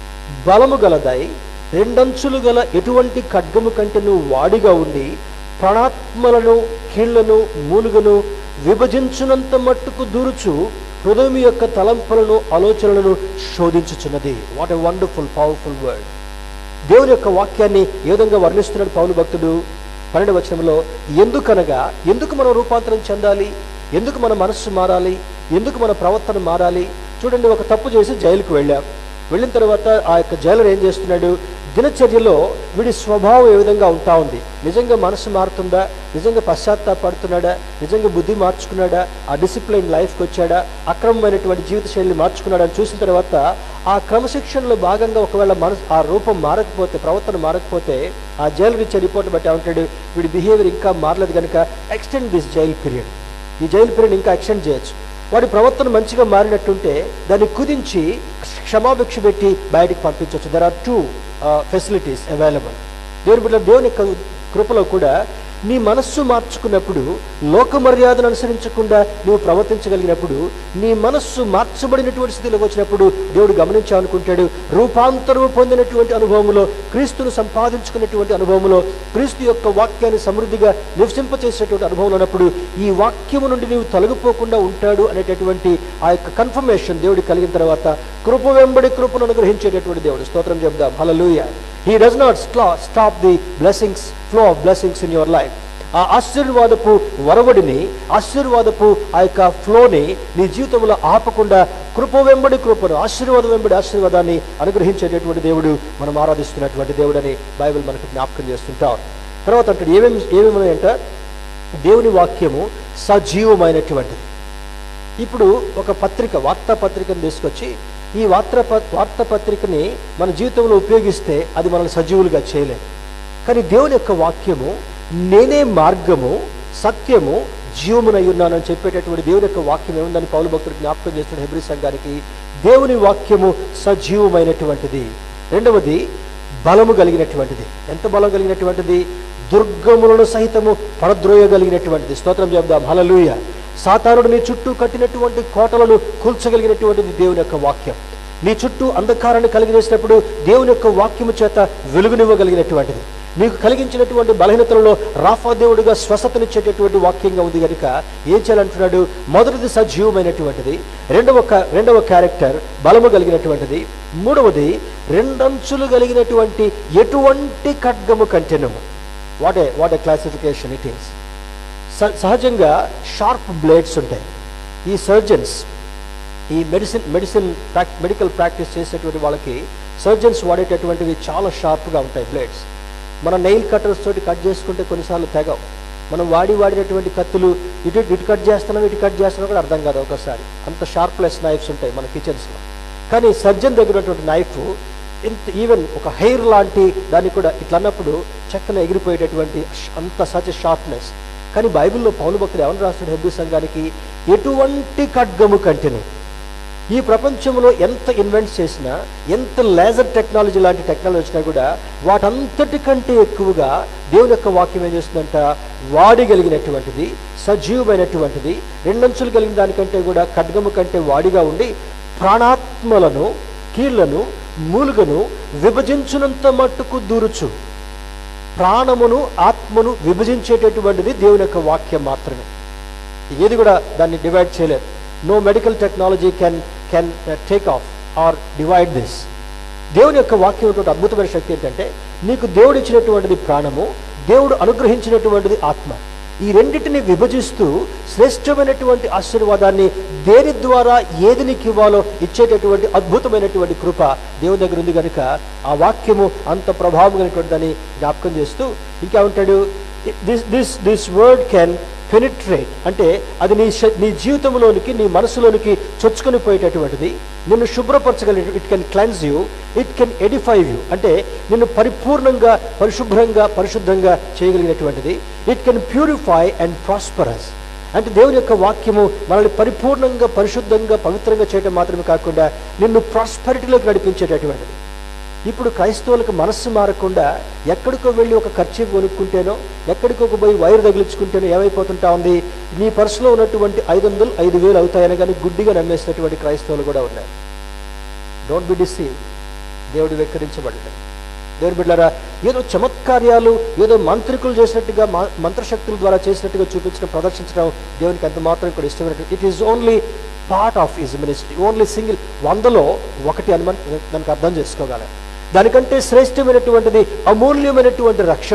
బలము గలదై రెండంచులు గల ఎటువంటి ఖడ్గము కంటెను వాడిగా ఉండి ప్రాణాత్మలను కీళ్లను మూలుగను విభజించునంత మట్టుకు దూరుచు హృదయం యొక్క తలంపులను ఆలోచనలను శోధించుచున్నది what a wonderful powerful word దేవుని యొక్క వాక్యాన్ని ఏ విధంగా వర్ణిస్తున్నాడు పౌలు భక్తుడు పన్నెండు వచనంలో ఎందుకనగా ఎందుకు మనం రూపాంతరం చెందాలి ఎందుకు మన మనస్సు మారాలి ఎందుకు మన ప్రవర్తన మారాలి చూడండి ఒక తప్పు చేసి జైలుకు వెళ్ళాం వెళ్ళిన తర్వాత ఆ యొక్క జైలర్ ఏం చేస్తున్నాడు దినచర్యలో వీడి స్వభావం ఏ విధంగా ఉంటా ఉంది నిజంగా మనసు మారుతుందా నిజంగా పశ్చాత్తాపడుతున్నాడా నిజంగా బుద్ధి మార్చుకున్నాడా ఆ డిసిప్లైన్ లైఫ్కి వచ్చాడా అక్రమమైనటువంటి జీవిత శైలిని మార్చుకున్నాడా అని చూసిన తర్వాత ఆ క్రమశిక్షణలో భాగంగా ఒకవేళ మనసు ఆ రూపం మారకపోతే ప్రవర్తన మారకపోతే ఆ జైలు ఇచ్చే రిపోర్ట్ బట్టి ఏమంటాడు వీడి బిహేవియర్ ఇంకా మారలేదు కనుక ఎక్స్టెండ్ దిస్ జైల్ పీరియడ్ ఈ జైలు పీరియడ్ ఇంకా ఎక్స్టెండ్ చేయొచ్చు వాడి ప్రవర్తన మంచిగా మారినట్టుంటే దాన్ని కుదించి క్షమాభిక్ష పెట్టి బయటికి పంపించవచ్చు there are two facilities available దేవుని బిడ్డ దేవుని యొక్క కృపలో కూడా నీ మనస్సు మార్చుకున్నప్పుడు లోక మర్యాదను అనుసరించకుండా నువ్వు ప్రవర్తించగలిగినప్పుడు నీ మనస్సు మార్చబడినటువంటి స్థితిలోకి వచ్చినప్పుడు దేవుడు గమనించాలనుకుంటాడు రూపాంతరము పొందినటువంటి అనుభవంలో క్రీస్తును సంపాదించుకున్నటువంటి అనుభవంలో క్రీస్తు యొక్క వాక్యాన్ని సమృద్ధిగా నివసింపచేసేటువంటి అనుభవం ఉన్నప్పుడు ఈ వాక్యము నుండి నీవు తొలగిపోకుండా ఉంటాడు అనేటటువంటి ఆ యొక్క కన్ఫర్మేషన్ దేవుడు కలిగిన తర్వాత కృప వెంబడి కృపను అనుగ్రహించేటటువంటి దేవుడు స్తోత్రం చెప్దాం hallelujah he does not stop the blessings flow of blessings in your life ఆ ఆశీర్వాదపు వరవడిని ఆశీర్వాదపు ఆ యొక్క ఫ్లోని నీ జీవితంలో ఆపకుండా కృప వెంబడి కృపను ఆశీర్వాదం వెంబడి ఆశీర్వాదాన్ని అనుగ్రహించేటటువంటి దేవుడు మనం ఆరాధిస్తున్నటువంటి దేవుడని బైబిల్ మనకు జ్ఞాపకం చేస్తుంటాం తర్వాత అంటే ఏమేమి ఏమేమి అంట దేవుని వాక్యము సజీవమైనటువంటిది ఇప్పుడు ఒక పత్రిక వార్తాపత్రికను తీసుకొచ్చి ఈ వార్త వార్తాపత్రికని మన జీవితంలో ఉపయోగిస్తే అది మనల్ని సజీవులుగా చేయలేదు కానీ దేవుని యొక్క వాక్యము నేనే మార్గము సత్యము జీవమునై ఉన్నానని చెప్పేటటువంటి దేవుని యొక్క వాక్యం ఏముందని పౌలు భక్తుడు జ్ఞాపకం చేస్తున్న హెబ్రి సంఘానికి దేవుని వాక్యము సజీవమైనటువంటిది రెండవది బలము కలిగినటువంటిది ఎంత బలం కలిగినటువంటిది దుర్గములను సహితము పడద్రోయగలిగినటువంటిది స్తోత్రం చెప్దాం హలలుయ సాతానుడు నీ చుట్టూ కట్టినటువంటి కోటలను కూల్చగలిగినటువంటిది దేవుని యొక్క వాక్యం నీ చుట్టూ అంధకారాన్ని కలిగివేసినప్పుడు దేవుని యొక్క వాక్యము చేత వెలుగునివ్వగలిగినటువంటిది నీకు కలిగించినటువంటి బలహీనతలలో రాఫా దేవుడిగా స్వస్థతనిచ్చేటటువంటి వాక్యంగా ఉంది కనుక ఏం చేయాలంటున్నాడు మొదటిది సజీవమైనటువంటిది రెండవ క- రెండవ క్యారెక్టర్ బలము కలిగినటువంటిది మూడవది రెండంచులు కలిగినటువంటి ఎటువంటి ఖడ్గము కంటెను what a what a classification it is స- సహజంగా షార్ప్ బ్లేడ్స్ ఉంటాయి ఈ సర్జన్స్ ఈ మెడిసిన్ మెడిసిన్ ప్రాక్ మెడికల్ ప్రాక్టీస్ చేసేటువంటి వాళ్ళకి సర్జన్స్ వాడేటటువంటివి చాలా షార్ప్గా ఉంటాయి బ్లేడ్స్ మన నెయిల్ కట్టర్స్ తోటి కట్ చేసుకుంటే కొన్నిసార్లు తెగవు మనం వాడి వాడినటువంటి కత్తులు ఇటు ఇటు కట్ చేస్తున్నాం ఇటు కట్ చేస్తున్నాం కూడా అర్థం కాదు ఒకసారి అంత షార్ప్లెస్ నైఫ్స్ ఉంటాయి మన కిచెన్స్లో కానీ సర్జన్ దగ్గర ఉన్నటువంటి నైఫ్ ఇంత ఈవెన్ ఒక హెయిర్ లాంటి దాన్ని కూడా ఇట్లా అన్నప్పుడు చక్కన ఎగిరిపోయేటటువంటి ష్- అంత సచ్ షార్ప్నెస్ కానీ బైబిల్లో పౌలు భక్తుడు ఎవరు రాస్తాడు హెబ్రి సంఘానికి ఎటువంటి ఖడ్గము కంటెను ఈ ప్రపంచంలో ఎంత ఇన్వెంట్ చేసినా ఎంత లేజర్ టెక్నాలజీ లాంటి టెక్నాలజీ వచ్చినా కూడా వాటంతటి కంటే ఎక్కువగా దేవుని యొక్క వాక్యం ఏం చేస్తుందంట వాడిగలిగినటువంటిది సజీవమైనటువంటిది రెండంచులు కలిగిన దానికంటే కూడా ఖడ్గము కంటే వాడిగా ఉండి ప్రాణాత్మలను కీళ్లను మూలుగను విభజించునంత మట్టుకు దూరుచు ప్రాణమును ఆత్మను విభజించేటటువంటిది దేవుని యొక్క వాక్యం మాత్రమే ఏది కూడా దాన్ని డివైడ్ చేయలేదు no medical technology can can take off or divide this దేవుని యొక్క వాక్యం ఉన్నటువంటి అద్భుతమైన శక్తి ఏంటంటే నీకు దేవుడు ఇచ్చినటువంటిది ప్రాణము దేవుడు అనుగ్రహించినటువంటిది ఆత్మ ఈ రెండింటిని విభజిస్తూ శ్రేష్టమైనటువంటి ఆశీర్వాదాన్ని దేని ద్వారా ఏది నీకు ఇవ్వాలో ఇచ్చేటటువంటి అద్భుతమైనటువంటి కృప దేవుని దగ్గర ఉంది కనుక ఆ వాక్యము అంత ప్రభావం కలిగినటువంటిదని జ్ఞాపకం చేస్తూ ఇంకా ఉంటాడు this this this word can penetrate అంటే అది నీ శ- నీ జీవితంలోనికి నీ మనసులోనికి చొచ్చుకొని పోయేటటువంటిది నిన్ను శుభ్రపరచగలిగే it can cleanse you it can edify you అంటే నిన్ను పరిపూర్ణంగా పరిశుభ్రంగా పరిశుద్ధంగా చేయగలిగినటువంటిది it can purify and prosperous అంటే దేవుని యొక్క వాక్యము మనల్ని పరిపూర్ణంగా పరిశుద్ధంగా పవిత్రంగా చేయడం మాత్రమే కాకుండా నిన్ను ప్రాస్పరిటీలోకి నడిపించేటటువంటిది ఇప్పుడు క్రైస్తవులకు మనస్సు మారకుండా ఎక్కడికో వెళ్ళి ఒక ఖర్చు కొనుక్కుంటేనో ఎక్కడికో పోయి వైర్ తగిలించుకుంటేనో ఏమైపోతుంటా ఉంది నీ పర్సులో ఉన్నటువంటి ఐదు వందలు ఐదు వేలు అవుతాయని కానీ గుడ్డిగా నమ్మేసినటువంటి క్రైస్తవులు కూడా ఉన్నారు డోంట్ బి డిసీవ్ దేవుడు వెక్కరించబడ్డాడు దేవుని బిడ్డారా ఏదో చమత్కార్యాలు ఏదో మంత్రికులు చేసినట్టుగా మా- మంత్రశక్తుల ద్వారా చేసినట్టుగా చూపించడం ప్రదర్శించడం దేవునికి ఎంత మాత్రం ఇక్కడ ఇష్టమైనట్టు it is only part of his ministry only single వందలో ఒకటి అని మనం దానికి అర్థం చేసుకోగలం దానికంటే శ్రేష్టమైనటువంటిది అమూల్యమైనటువంటి రక్షణ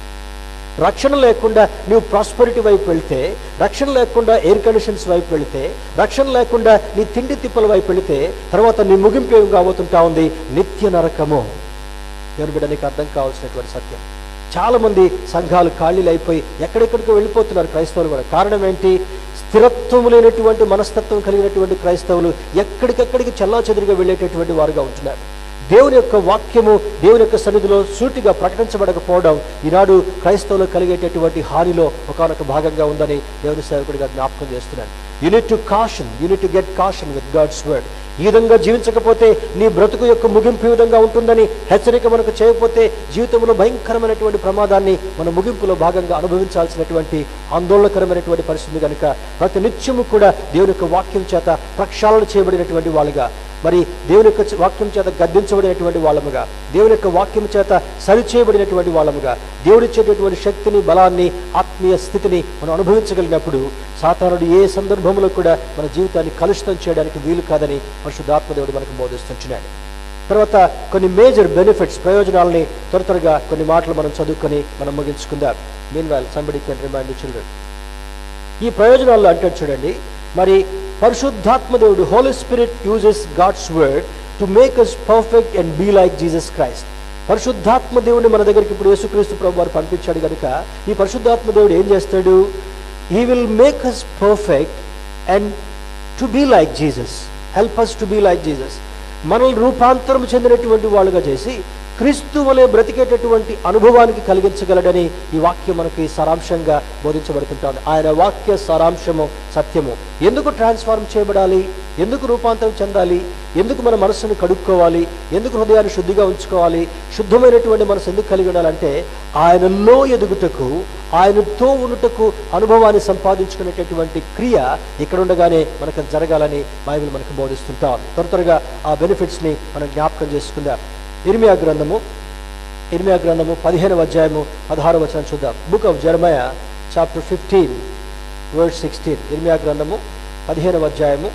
రక్షణ లేకుండా నువ్వు ప్రాస్పరిటీ వైపు వెళ్తే రక్షణ లేకుండా ఎయిర్ కండిషన్స్ వైపు వెళితే రక్షణ లేకుండా నీ తిండి తిప్పల వైపు వెళితే తర్వాత నీ ముగింపు ఏం కాబోతుంటా ఉంది నిత్య నరకము దేవుని బిడ్డ నీకు అర్థం కావాల్సినటువంటి సత్యం చాలా మంది సంఘాలు ఖాళీలు అయిపోయి ఎక్కడెక్కడికో వెళ్ళిపోతున్నారు క్రైస్తవులు కూడా కారణం ఏంటి స్థిరత్వం లేనటువంటి మనస్తత్వం కలిగినటువంటి క్రైస్తవులు ఎక్కడికెక్కడికి చల్లా చెదురుగా వెళ్ళేటటువంటి వారుగా ఉంటున్నారు దేవుని యొక్క వాక్యము దేవుని యొక్క సన్నిధిలో సూటిగా ప్రకటించబడకపోవడం ఈనాడు క్రైస్తవులు కలిగేటటువంటి హానిలో ఒకనొక భాగంగా ఉందని దేవుని సేవకుడిగా జ్ఞాపకం చేస్తున్నాను you need to caution you need to get caution with God's word ఈ విధంగా జీవించకపోతే నీ బ్రతుకు యొక్క ముగింపు ఈ విధంగా ఉంటుందని హెచ్చరిక మనకు చేయకపోతే జీవితంలో భయంకరమైనటువంటి ప్రమాదాన్ని మన ముగింపులో భాగంగా అనుభవించాల్సినటువంటి ఆందోళనకరమైనటువంటి పరిస్థితి కనుక ప్రతి నిత్యము కూడా దేవుని యొక్క వాక్యం చేత ప్రక్షాళన చేయబడినటువంటి వాళ్ళుగా మరి దేవుని యొక్క వాక్యం చేత గద్దించబడినటువంటి వాళ్ళముగా దేవుని యొక్క వాక్యం చేత సరిచేయబడినటువంటి వాళ్ళముగా దేవుడిచ్చేటటువంటి శక్తిని బలాన్ని ఆత్మీయ స్థితిని మనం అనుభవించగలిగినప్పుడు సాతానుడు ఏ సందర్భంలో కూడా మన జీవితాన్ని కలుషితం చేయడానికి వీలు కాదని పరిశుద్ధాత్మదేవుడు మనకు బోధిస్తుంటున్నాడు తర్వాత కొన్ని మేజర్ బెనిఫిట్స్ ప్రయోజనాలని త్వర త్వరగా కొన్ని మాటలు మనం చదువుకొని మనం ముగించుకుందాం meanwhile somebody can remind children ఈ ప్రయోజనాల్లో అంటే చూడండి మరి పరిశుద్ధాత్మ దేవుడు Holy Spirit uses God's word to make us perfect and be like Jesus Christ పరిశుద్ధాత్మ దేవుడిని మన దగ్గరికి ఇప్పుడు యేసుక్రీస్తు ప్రభు వారు పంపించాడు కనుక ఈ పరిశుద్ధాత్మ దేవుడు ఏం చేస్తాడు he will make us perfect and to be like Jesus help us to be like Jesus మనల్ని రూపాంతరం చెందినటువంటి వాళ్ళుగా చేసి క్రీస్తు వలె బ్రతికేటటువంటి అనుభవానికి కలిగించగలడని ఈ వాక్యం మనకి సారాంశంగా బోధించబడుతుంటుంది ఆయన వాక్య సారాంశము సత్యము ఎందుకు ట్రాన్స్ఫార్మ్ చేయబడాలి ఎందుకు రూపాంతరం చెందాలి ఎందుకు మన మనస్సును కడుక్కోవాలి ఎందుకు హృదయాన్ని శుద్ధిగా ఉంచుకోవాలి శుద్ధమైనటువంటి మనసు ఎందుకు కలిగి ఉండాలంటే ఆయనలో ఎదుగుటకు ఆయనతో ఉండుటకు అనుభవాన్ని సంపాదించుకునేటటువంటి క్రియ ఇక్కడ ఉండగానే మనకు జరగాలని బైబిల్ మనకు బోధిస్తుంటా ఉంది త్వర త్వరగా ఆ బెనిఫిట్స్ని మనం జ్ఞాపకం చేసుకుందాం ఇర్మియా గ్రంథము ఇర్మియా గ్రంథము పదిహేనవ అధ్యాయము పదహారు వచనం చూద్దాం book of Jeremiah chapter fifteen word sixteen ఇర్మియా గ్రంథము పదిహేనవ అధ్యాయము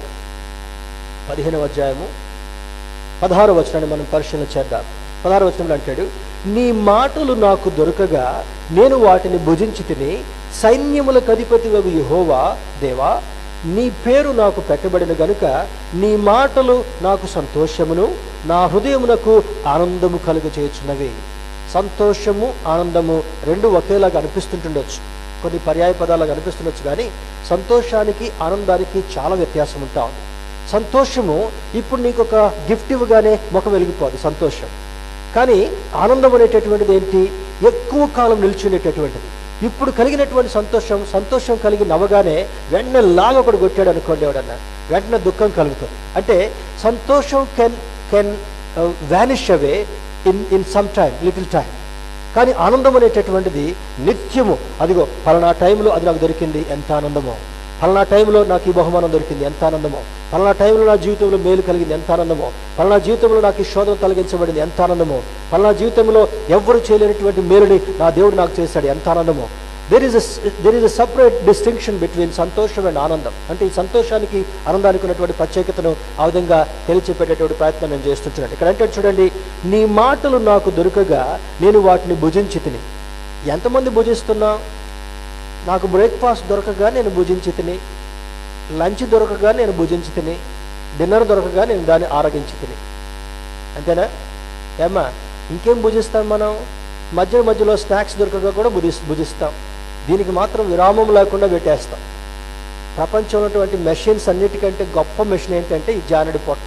పదిహేనవ అధ్యాయము పదహారు వచనాన్ని మనం పరిశీలన చేద్దాం పదహారు వచనంలో అంటాడు నీ మాటలు నాకు దొరకగా నేను వాటిని భుజించి తిని సైన్యములకు అధిపతి యహోవా దేవా నీ పేరు నాకు పెట్టబడిన గనుక నీ మాటలు నాకు సంతోషమును నా హృదయమునకు ఆనందము కలుగ చేయుచున్నవి సంతోషము ఆనందము రెండు ఒకేలాగా అనిపిస్తుంటుండొచ్చు కొన్ని పర్యాయ పదాలుగా అనిపిస్తుండొచ్చు కానీ సంతోషానికి ఆనందానికి చాలా వ్యత్యాసం ఉంటా ఉంది సంతోషము ఇప్పుడు నీకు ఒక గిఫ్ట్ ఇవ్వగానే ముఖం వెలిగిపోదు సంతోషం కానీ ఆనందం అనేటటువంటిది ఏంటి ఎక్కువ కాలం నిల్చునేటటువంటిది ఇప్పుడు కలిగినటువంటి సంతోషం సంతోషం కలిగి నవ్వగానే వెంటనే లాగ ఒకడు కొట్టాడు అనుకోండి ఎవడన్నా వెంటనే దుఃఖం కలుగుతుంది అంటే సంతోషం can can vanish away in in some time little time కానీ ఆనందం అనేటటువంటిది నిత్యము అదిగో పలానా టైంలో అది నాకు దొరికింది ఎంత ఆనందమో పలానా టైంలో నాకు ఈ బహుమానం దొరికింది ఎంత ఆనందమో పలానా టైంలో నా జీవితంలో మేలు కలిగింది ఎంత ఆనందమో పలానా జీవితంలో నాకు ఈ శోధన తొలగించబడింది ఎంత ఆనందమో పలానా జీవితంలో ఎవ్వరు చేయలేనటువంటి మేలుని నా దేవుడు నాకు చేశాడు ఎంత ఆనందమో there is there is a separate distinction between సంతోషం అండ్ ఆనందం అంటే ఈ సంతోషానికి ఆనందానికి ఉన్నటువంటి ప్రత్యేకతను ఆ విధంగా తెలిచిపెట్టేటువంటి ప్రయత్నం నేను చేస్తుంటున్నాను ఇక్కడ అంటే చూడండి నీ మాటలు నాకు దొరకగా నేను వాటిని భుజించి తిని ఎంతమంది భుజిస్తున్నావు నాకు బ్రేక్ఫాస్ట్ దొరకగా నేను భుజించి తిని లంచ్ దొరకగా నేను భుజించి తిని డిన్నర్ దొరకగా నేను దాన్ని ఆరగించి తిని అంతేనా ఏమ్మా ఇంకేం భుజిస్తాం మనం మధ్య మధ్యలో స్నాక్స్ దొరకగా కూడా భుజి భుజిస్తాం దీనికి మాత్రం విరామం లేకుండా పెట్టేస్తాం ప్రపంచంలో ఉన్నటువంటి మెషిన్స్ అన్నిటికంటే గొప్ప మెషిన్ ఏంటంటే ఈ జానడి పొట్ట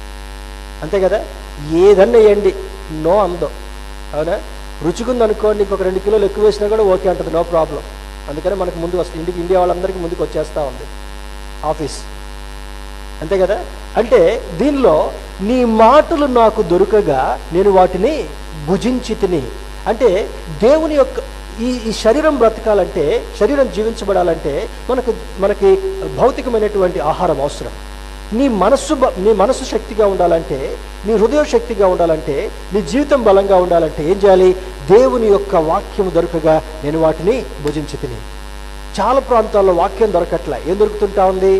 అంతే కదా ఏదన్నా వేయండి నో అందో అవునా రుచికుంది అనుకోండి ఇంకొక రెండు కిలోలు ఎక్కువ వేసినా కూడా ఓకే అంటుంది నో ప్రాబ్లం అందుకని మనకు ముందు వస్తుంది ఇంటికి ఇండియా వాళ్ళందరికీ ముందుకు వచ్చేస్తూ ఉంది ఆఫీస్ అంతే కదా అంటే దీనిలో నీ మాటలు నాకు దొరకగా నేను వాటిని భుజించి తిని అంటే దేవుని యొక్క ఈ ఈ శరీరం బ్రతకాలంటే శరీరం జీవించబడాలంటే మనకు మనకి భౌతికమైనటువంటి ఆహారం అవసరం నీ మనస్సు బ- నీ మనస్సు శక్తిగా ఉండాలంటే నీ హృదయం శక్తిగా ఉండాలంటే నీ జీవితం బలంగా ఉండాలంటే ఏం చేయాలి దేవుని యొక్క వాక్యం దొరకగా నేను వాటిని భుజించి తిని చాలా ప్రాంతాల్లో వాక్యం దొరకట్లే ఏం దొరుకుతుంటా ఉంది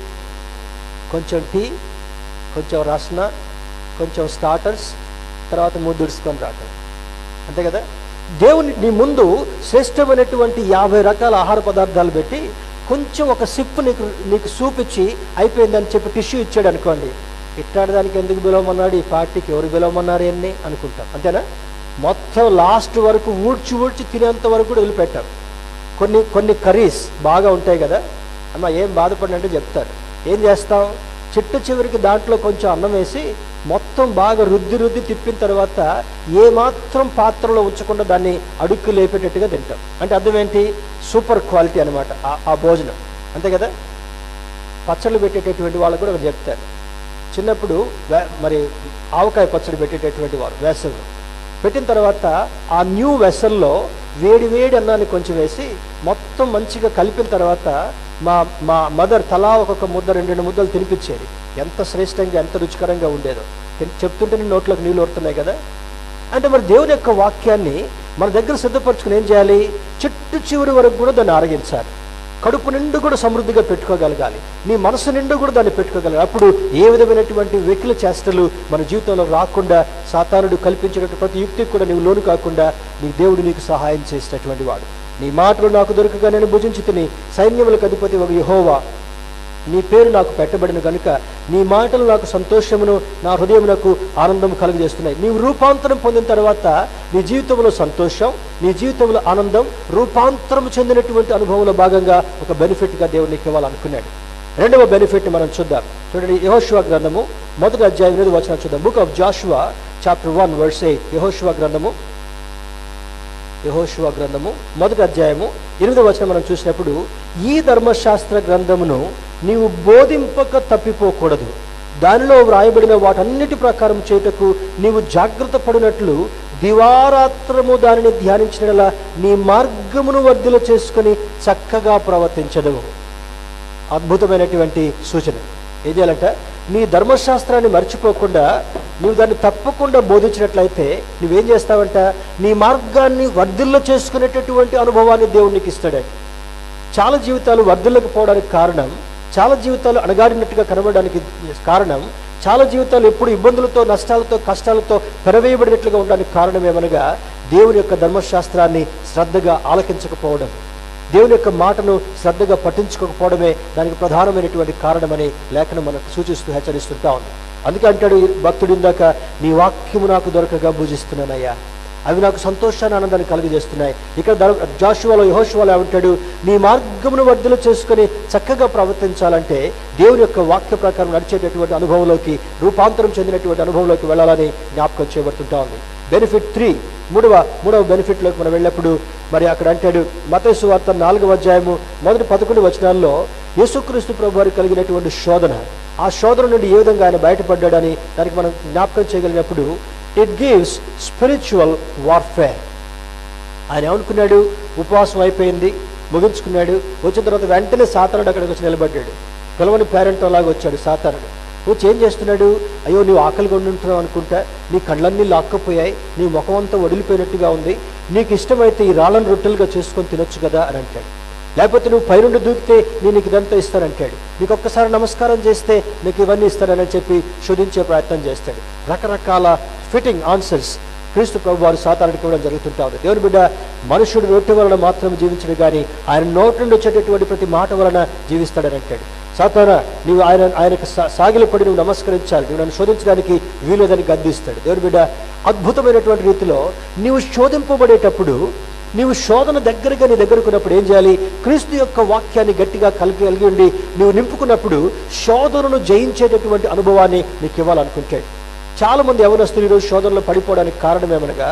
కొంచెం టీ కొంచెం రసన కొంచెం స్టార్టర్స్ తర్వాత ముద్దుడుచుకొని రావటం అంతే కదా దేవుని నీ ముందు శ్రేష్టమైనటువంటి యాభై రకాల ఆహార పదార్థాలు పెట్టి కొంచెం ఒక సిప్ నీకు నీకు చూపించి అయిపోయిందని చెప్పి టిష్యూ ఇచ్చాడు అనుకోండి ఇట్లాంటి దానికి ఎందుకు పిలవమన్నాడు ఈ పార్టీకి ఎవరు పిలవమన్నారు ఎన్ని అనుకుంటాం అంతేనా మొత్తం లాస్ట్ వరకు ఊడ్చి ఊడ్చి తినేంత వరకు కూడా వదిలిపెట్టాం కొన్ని కొన్ని కర్రీస్ బాగా ఉంటాయి కదా అమ్మ ఏం బాధపడినంటే చెప్తారు ఏం చేస్తాం చిట్ట చివరికి దాంట్లో కొంచెం అన్నం వేసి మొత్తం బాగా రుద్ది రుద్ది తిప్పిన తర్వాత ఏమాత్రం పాత్రలో ఉంచకుండా దాన్ని అడుక్కు లేపేటట్టుగా తింటాం అంటే అర్థం ఏంటి సూపర్ క్వాలిటీ అనమాట ఆ భోజనం అంతే కదా పచ్చళ్ళు పెట్టేటటువంటి వాళ్ళకు కూడా ఒకటి చెప్తారు చిన్నప్పుడు వే- మరి ఆవకాయ పచ్చడి పెట్టేటటువంటి వారు వేసవిలో పెట్టిన తర్వాత ఆ న్యూ వెసల్లో వేడి వేడి అన్నాన్ని కొంచెం వేసి మొత్తం మంచిగా కలిపిన తర్వాత మా మా మదర్ తలా ఒక్కొక్క ముద్ద రెండు రెండు ముద్దలు తినిపించేది ఎంత శ్రేష్టంగా ఎంత రుచికరంగా ఉండేదో తిన్- చెప్తుంటేనే నోట్లోకి నీళ్ళు వస్తున్నాయి కదా అంటే మరి దేవుని యొక్క వాక్యాన్ని మన దగ్గర సిద్ధపరచుకుని ఏం చేయాలి చిట్టు చివరి వరకు కూడా దాన్ని ఆరగించాలి కడుపు నిండు కూడా సమృద్ధిగా పెట్టుకోగలగాలి నీ మనసు నిండు కూడా దాన్ని పెట్టుకోగలగాలి అప్పుడు ఏ విధమైనటువంటి వెకిల చేష్టలు మన జీవితంలో రాకుండా సాతానుడు కల్పించినటువంటి ప్రతి యుక్తికి కూడా నీవు లోను కాకుండా నీ దేవుడు నీకు సహాయం చేసేటటువంటి వాడు నీ మాటలు నాకు దొరకగా నేను భుజించి తిని సైన్యములకు అధిపతి ఒక యహోవా నీ పేరు నాకు పెట్టబడిన కనుక నీ మాటలు నాకు సంతోషమును నా హృదయమునకు ఆనందం కలుగజేస్తున్నాయి నీవు రూపాంతరం పొందిన తర్వాత నీ జీవితంలో సంతోషం నీ జీవితంలో ఆనందం రూపాంతరం చెందినటువంటి అనుభవంలో భాగంగా ఒక బెనిఫిట్గా దేవుడు నీకు ఇవ్వాలనుకున్నాడు రెండవ బెనిఫిట్ మనం చూద్దాం చూడండి యహోశివ గ్రంథము మొదటి అధ్యాయం ఎనిమిది వచనం చూద్దాం book of Joshua chapter one verse eight యహోశివ గ్రంథము యహోశివ గ్రంథము మొదటి అధ్యాయము ఎనిమిదవ వచనం మనం చూసినప్పుడు ఈ ధర్మశాస్త్ర గ్రంథమును నీవు బోధింపక తప్పిపోకూడదు దానిలో వ్రాయబడిన వాటన్నిటి ప్రకారం చేయుటకు నీవు జాగ్రత్త పడినట్లు దివారాత్రము దానిని ధ్యానించినలా నీ మార్గమును వర్ధిల చేసుకుని చక్కగా ప్రవర్తించదు అద్భుతమైనటువంటి సూచన ఏం చేయాలంట నీ ధర్మశాస్త్రాన్ని మర్చిపోకుండా నువ్వు దాన్ని తప్పకుండా బోధించినట్లయితే నువ్వేం చేస్తావంట నీ మార్గాన్ని వర్ధిల్ల చేసుకునేటటువంటి అనుభవాన్ని దేవుడు నీకు ఇస్తాడండి చాలా జీవితాలు వర్ధిల్లకపోవడానికి కారణం చాలా జీవితాలు అణగాడినట్టుగా కనబడడానికి కారణం చాలా జీవితాలు ఎప్పుడు ఇబ్బందులతో నష్టాలతో కష్టాలతో పెరవేయబడినట్లుగా ఉండడానికి కారణం ఏమనగా దేవుని యొక్క ధర్మశాస్త్రాన్ని శ్రద్ధగా ఆలకించకపోవడం దేవుని యొక్క మాటను శ్రద్ధగా పఠించుకోకపోవడమే దానికి ప్రధానమైనటువంటి కారణమని లేఖనం మనకు సూచిస్తూ హెచ్చరిస్తుంటా ఉంది అందుకే అంటాడు ఈ భక్తుడు ఇందాక నీ వాక్యము నాకు దొరకగా పూజిస్తున్నానయ్యా అవి నాకు సంతోషాన్ని ఆనందాన్ని కలుగజేస్తున్నాయి ఇక్కడ ధర- జాషువాలో యహోషువాలో ఏమంటాడు నీ మార్గమును వర్ధలు చేసుకుని చక్కగా ప్రవర్తించాలంటే దేవుని యొక్క వాక్య ప్రకారం నడిచేటటువంటి అనుభవంలోకి రూపాంతరం చెందినటువంటి అనుభవంలోకి వెళ్ళాలని జ్ఞాపకం చేయబడుతుంటా ఉంది బెనిఫిట్ త్రీ మూడవ మూడవ బెనిఫిట్లోకి మనం వెళ్ళినప్పుడు మరి అక్కడ అంటాడు మతేసు వార్త నాలుగవ అధ్యాయము మొదటి పదకొండు వచనాల్లో యేసుక్రీస్తు ప్రభు వారికి కలిగినటువంటి శోధన ఆ శోధన నుండి ఏ విధంగా ఆయన బయటపడ్డాడని దానికి మనం జ్ఞాపకం చేయగలిగినప్పుడు ఇట్ గివ్స్ స్పిరిచువల్ వార్ఫేర్ ఆయన ఏమనుకున్నాడు ఉపవాసం అయిపోయింది ముగించుకున్నాడు వచ్చిన తర్వాత వెంటనే సాతానుడు అక్కడికి వచ్చి నిలబడ్డాడు పిలవని పేరెంట్ లాగా వచ్చాడు సాతానుడు వచ్చి ఏం చేస్తున్నాడు అయ్యో నువ్వు ఆకలిగా ఉండుంటున్నావు అనుకుంటా నీ కళ్ళన్నీ లాక్కపోయాయి నీ ముఖం అంతా వదిలిపోయినట్టుగా ఉంది నీకు ఇష్టమైతే ఈ రాళ్ళను రొట్టెలుగా చేసుకొని తినొచ్చు కదా అని అంటాడు లేకపోతే నువ్వు పైనుండి దూకితే నేను నీకు ఇదంతా ఇస్తానంటాడు నీకు ఒక్కసారి నమస్కారం చేస్తే నీకు ఇవన్నీ ఇస్తానని చెప్పి శోధించే ప్రయత్నం చేస్తాడు రకరకాల ఫిట్టింగ్ ఆన్సర్స్ క్రీస్తు ప్రభు వారు సాతానికి ఇవ్వడం జరుగుతుంటా ఉంది దేవుని బిడ్డ మనుషుడు రొట్టె వలన మాత్రం జీవించడు కానీ ఆయన నోటి నుండి వచ్చేటటువంటి ప్రతి మాట వలన జీవిస్తాడని అంటాడు సాతాన నీవు ఆయన ఆయనకు సా- సాగిలపడి నువ్వు నమస్కరించాలి నువ్వు నన్ను శోధించడానికి వీలేదని గద్దిస్తాడు దేవుని బిడ్డ అద్భుతమైనటువంటి రీతిలో నీవు శోధింపబడేటప్పుడు నీవు శోధన దగ్గరగా నీ దగ్గరకున్నప్పుడు ఏం చేయాలి క్రీస్తు యొక్క వాక్యాన్ని గట్టిగా కలిగి కలిగి ఉండి నువ్వు నింపుకున్నప్పుడు శోధనను జయించేటటువంటి అనుభవాన్ని నీకు ఇవ్వాలనుకుంటాడు చాలా మంది యవనస్తులు ఈరోజు శోధనలో పడిపోవడానికి కారణం ఏమనగా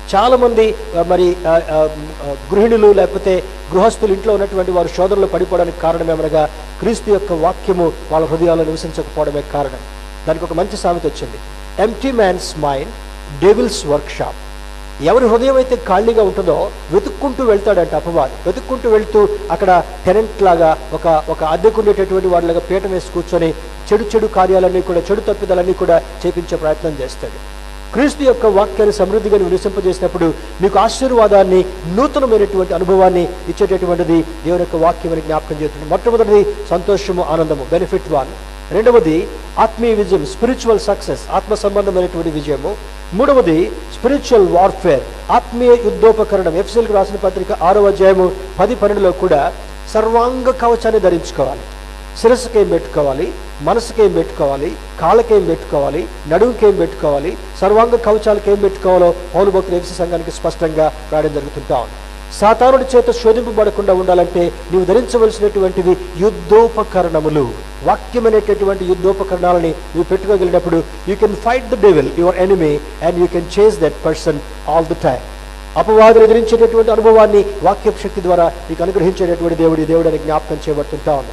చాలామంది ఆ, మరి ఆ, ఆ, ఆ, గృహిణులు లేకపోతే గృహస్థులు ఇంట్లో ఉన్నటువంటి వారు శోధనలో పడిపోవడానికి కారణమేమనగా క్రీస్తు యొక్క వాక్యము వాళ్ళ హృదయాల్లో నివసించకపోవడమే కారణం దానికి ఒక మంచి సామెత వచ్చింది empty man's mind devil's workshop ఎవరి హృదయం అయితే ఖాళీగా ఉంటుందో వెతుక్కుంటూ వెళ్తాడంట అపవాది వెతుక్కుంటూ వెళ్తూ అక్కడ టెనెంట్ లాగా ఒక ఒక అద్దెకుండేటటువంటి వాళ్ళగా పీట వేసి కూర్చొని చెడు చెడు కార్యాలన్నీ కూడా చెడు తప్పిదాలన్నీ కూడా చేపించే ప్రయత్నం చేస్తాడు క్రీస్తు యొక్క వాక్యాన్ని సమృద్ధిగా నువ్వు నివసింపజేసినప్పుడు మీకు ఆశీర్వాదాన్ని నూతనమైనటువంటి అనుభవాన్ని ఇచ్చేటటువంటిది దేవుని యొక్క వాక్యం అని జ్ఞాపకం చేస్తుంది మొట్టమొదటిది సంతోషము ఆనందము బెనిఫిట్ వన్ రెండవది ఆత్మీయ విజయం స్పిరిచువల్ సక్సెస్ ఆత్మ సంబంధమైనటువంటి విజయము మూడవది స్పిరిచువల్ వార్ఫేర్ ఆత్మీయ యుద్ధోపకరణం ఎఫ్సిల్కి రాసిన పత్రిక ఆరో అధ్యాయము పది పన్నెండులో కూడా సర్వాంగ కవచాన్ని ధరించుకోవాలి శిరస్సుకేం పెట్టుకోవాలి మనసుకేం పెట్టుకోవాలి కాళ్ళకేం పెట్టుకోవాలి నడుముకేం పెట్టుకోవాలి సర్వాంగ కవచాలకు ఏం పెట్టుకోవాలో పౌలు భక్తులు ఎఫ్సి సంఘానికి స్పష్టంగా రాయడం జరుగుతుంటా ఉంది సాతానుడి చేత శోధింపబడకుండా ఉండాలంటే నీవు ధరించవలసినటువంటివి యుద్ధోపకరణములు వాక్యమైనటువంటి యుద్ధోపకరణాలని నువ్వు పెట్టుకోగలిగినప్పుడు you can fight the devil your enemy and you can chase that person all the time అపవాదులు ఎదిరించేటటువంటి అనుభవాన్ని వాక్య శక్తి ద్వారా నీకు అనుగ్రహించేటటువంటి దేవుడి దేవుడు అని జ్ఞాపకం చేయబడుతుంటా ఉంది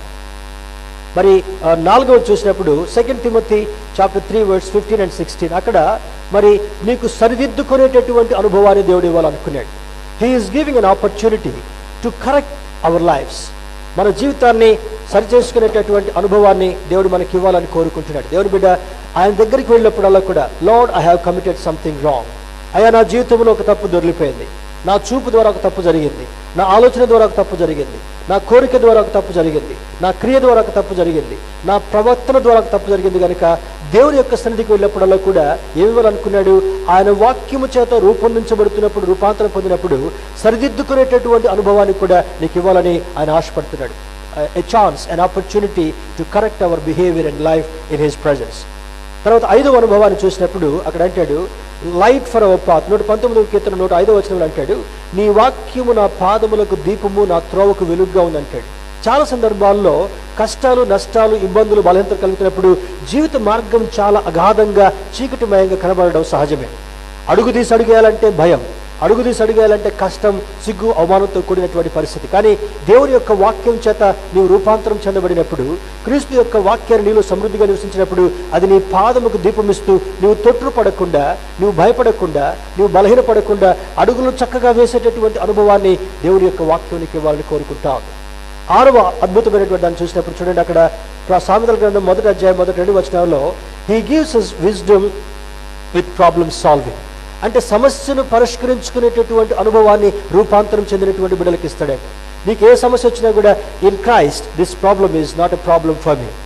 మరి ఆ, నాలుగవది చూసినప్పుడు second Timothy chapter three words fifteen and sixteen అక్కడ మరి నీకు సరిదిద్దుకునేటటువంటి అనుభవాన్ని దేవుడు ఇవ్వాలనుకున్నాడు he is giving an opportunity to correct our lifes మన జీవితాన్ని సరిచేసుకునేటటువంటి అనుభవాన్ని దేవుడు మనకి ఇవ్వాలని కోరుకుంటున్నాడు దేవుని బిడ్డ ఆయన దగ్గరికి వెళ్ళినప్పుడల్లా కూడా Lord I have committed something wrong అయ్యా నా జీవితంలో ఒక తప్పు దొరికిపోయింది నా చూపు ద్వారా ఒక తప్పు జరిగింది నా ఆలోచన ద్వారా ఒక తప్పు జరిగింది నా కోరిక ద్వారా ఒక తప్పు జరిగింది నా క్రియ ద్వారా ఒక తప్పు జరిగింది నా ప్రవర్తన ద్వారా ఒక తప్పు జరిగింది కనుక దేవుని యొక్క సన్నిధికి వెళ్ళినప్పుడల్లా కూడా ఏమివ్వాలనుకున్నాడు ఆయన వాక్యము చేత రూపొందించబడుతున్నప్పుడు రూపాంతరం పొందినప్పుడు సరిదిద్దుకునేటటువంటి అనుభవాన్ని కూడా నీకు ఇవ్వాలని ఆయన ఆశపడుతున్నాడు a chance an opportunity to correct our behaviour and life in his presence తర్వాత ఐదవ అనుభవాన్ని చూసినప్పుడు అక్కడ అంటాడు లైట్ ఫర్ అవర్ పాత్ నూట పంతొమ్మిదవ కీర్తన నూట ఐదవ వచనంలో అంటాడు నీ వాక్యము నా పాదములకు దీపము నా త్రోవకు వెలుగుగా ఉందంటాడు చాలా సందర్భాల్లో కష్టాలు నష్టాలు ఇబ్బందులు బలహీనత కలుగుతున్నప్పుడు జీవిత మార్గం చాలా అగాధంగా చీకటిమయంగా కనబడడం సహజమే అడుగు తీసి అడిగేయాలంటే భయం అడుగు తీసి అడిగేయాలంటే కష్టం సిగ్గు అవమానంతో కూడినటువంటి పరిస్థితి కానీ దేవుని యొక్క వాక్యం చేత నీవు రూపాంతరం చెందబడినప్పుడు క్రీస్తు యొక్క వాక్యాన్ని నీలో సమృద్ధిగా నివసించినప్పుడు అది నీ పాదముకు దీపమిస్తూ నీవు తొట్టు పడకుండా నీవు భయపడకుండా నీవు బలహీనపడకుండా అడుగులు చక్కగా వేసేటటువంటి అనుభవాన్ని దేవుని యొక్క వాక్యానికి ఇవ్వాలని కోరుకుంటావు ఆరవ అద్భుతమైనటువంటి దాన్ని చూసినప్పుడు చూడండి అక్కడ ప్ర- సామెతల గ్రంథం మొదటి అధ్యాయం మొదటి రెండు వచనాల్లో he gives his wisdom with problem solving అంటే సమస్యను పరిష్కరించుకునేటటువంటి అనుభవాన్ని రూపాంతరం చెందినటువంటి బిడ్డలకు ఇస్తాడే నీకు ఏ సమస్య వచ్చినా కూడా in Christ this problem is not a problem for me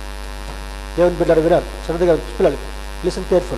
దేవుని బిడ్డలు వినాలి శ్రద్ధగా పిల్లలు listen careful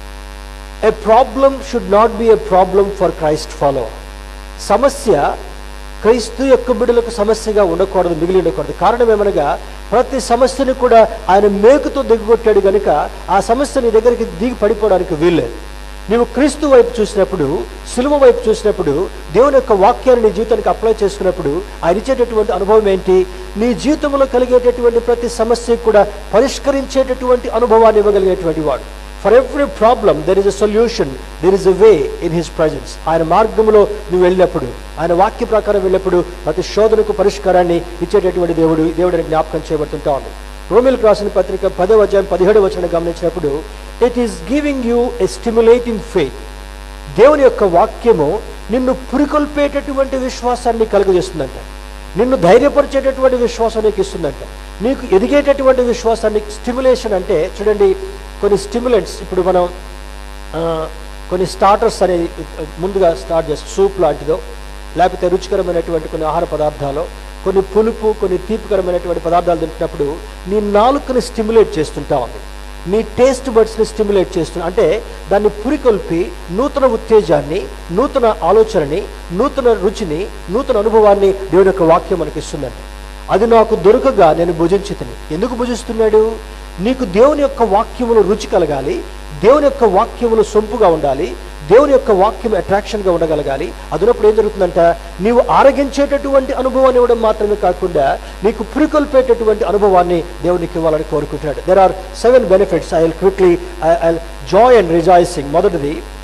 a problem should not be a problem for Christ follow సమస్య క్రైస్తు యొక్క బిడ్డలకు సమస్యగా ఉండకూడదు మిగిలి ఉండకూడదు కారణం ఏమనగా ప్రతి సమస్యను కూడా ఆయన మేకుతో దిగొట్టాడు గనుక ఆ సమస్య నీ దగ్గరికి దిగి పడిపోవడానికి వీల్లేదు నీవు క్రీస్తు వైపు చూసినప్పుడు సులువ వైపు చూసినప్పుడు దేవుని యొక్క వాక్యాన్ని నీ జీవితానికి అప్లై చేసుకున్నప్పుడు ఆయన ఇచ్చేటటువంటి అనుభవం ఏంటి నీ జీవితంలో కలిగేటటువంటి ప్రతి సమస్యకు కూడా పరిష్కరించేటటువంటి అనుభవాన్ని ఇవ్వగలిగేటువంటి వాడు for every problem there is a solution there is a way in his presence ఆయన మార్గంలో నువ్వు వెళ్ళినప్పుడు ఆయన వాక్య ప్రకారం వెళ్ళినప్పుడు ప్రతి శోధనకు పరిష్కారాన్ని ఇచ్చేటటువంటి దేవుడు దేవుడిని జ్ఞాపకం చేయబడుతుంటా ఉంది రోమిల్కి రాసిన పత్రిక పదవ అధ్యాయం పదిహేడు వచనం గమనించినప్పుడు it is giving you a stimulating faith దేవుని యొక్క వాక్యము నిన్ను పురికొల్పేటటువంటి విశ్వాసాన్ని కలుగజేస్తుందంట నిన్ను ధైర్యపరిచేటటువంటి విశ్వాసం నీకు ఇస్తుందంట నీకు ఎదిగేటటువంటి విశ్వాసాన్ని స్టిమ్యులేషన్ అంటే చూడండి కొన్ని స్టిమ్యులెంట్స్ ఇప్పుడు మనం ఆ, కొన్ని స్టార్టర్స్ అనేది ముందుగా స్టార్ట్ చేస్తాం సూప్ లాంటిదో లేకపోతే రుచికరమైనటువంటి కొన్ని ఆహార పదార్థాలు కొన్ని పులుపు కొన్ని తీపికరమైనటువంటి పదార్థాలు తింటున్నప్పుడు నీ నాలుకని స్టిమ్యులేట్ చేస్తుంటా ఉంది నీ టేస్ట్ బడ్స్ని స్టిమ్యులేట్ చేస్తున్నా అంటే దాన్ని పురికొల్పి నూతన ఉత్తేజాన్ని నూతన ఆలోచనని నూతన రుచిని నూతన అనుభవాన్ని దేవుని యొక్క వాక్యం మనకి ఇస్తుందండి అది నాకు దొరకగా నేను భుజించితిని ఎందుకు భుజిస్తున్నాడు నీకు దేవుని యొక్క వాక్యములు రుచి కలగాలి దేవుని యొక్క వాక్యములు సొంపుగా ఉండాలి దేవుని యొక్క వాక్యం అట్రాక్షన్గా ఉండగలగాలి అదునప్పుడు ఏం జరుగుతుందంట నీవు ఆరగించేటటువంటి అనుభవాన్ని ఇవ్వడం మాత్రమే కాకుండా నీకు పురికొల్పేటటువంటి అనుభవాన్ని దేవునికి ఇవ్వాలని కోరుకుంటున్నాడు there are seven benefits I will quickly I joy and rejoicing మొదటిది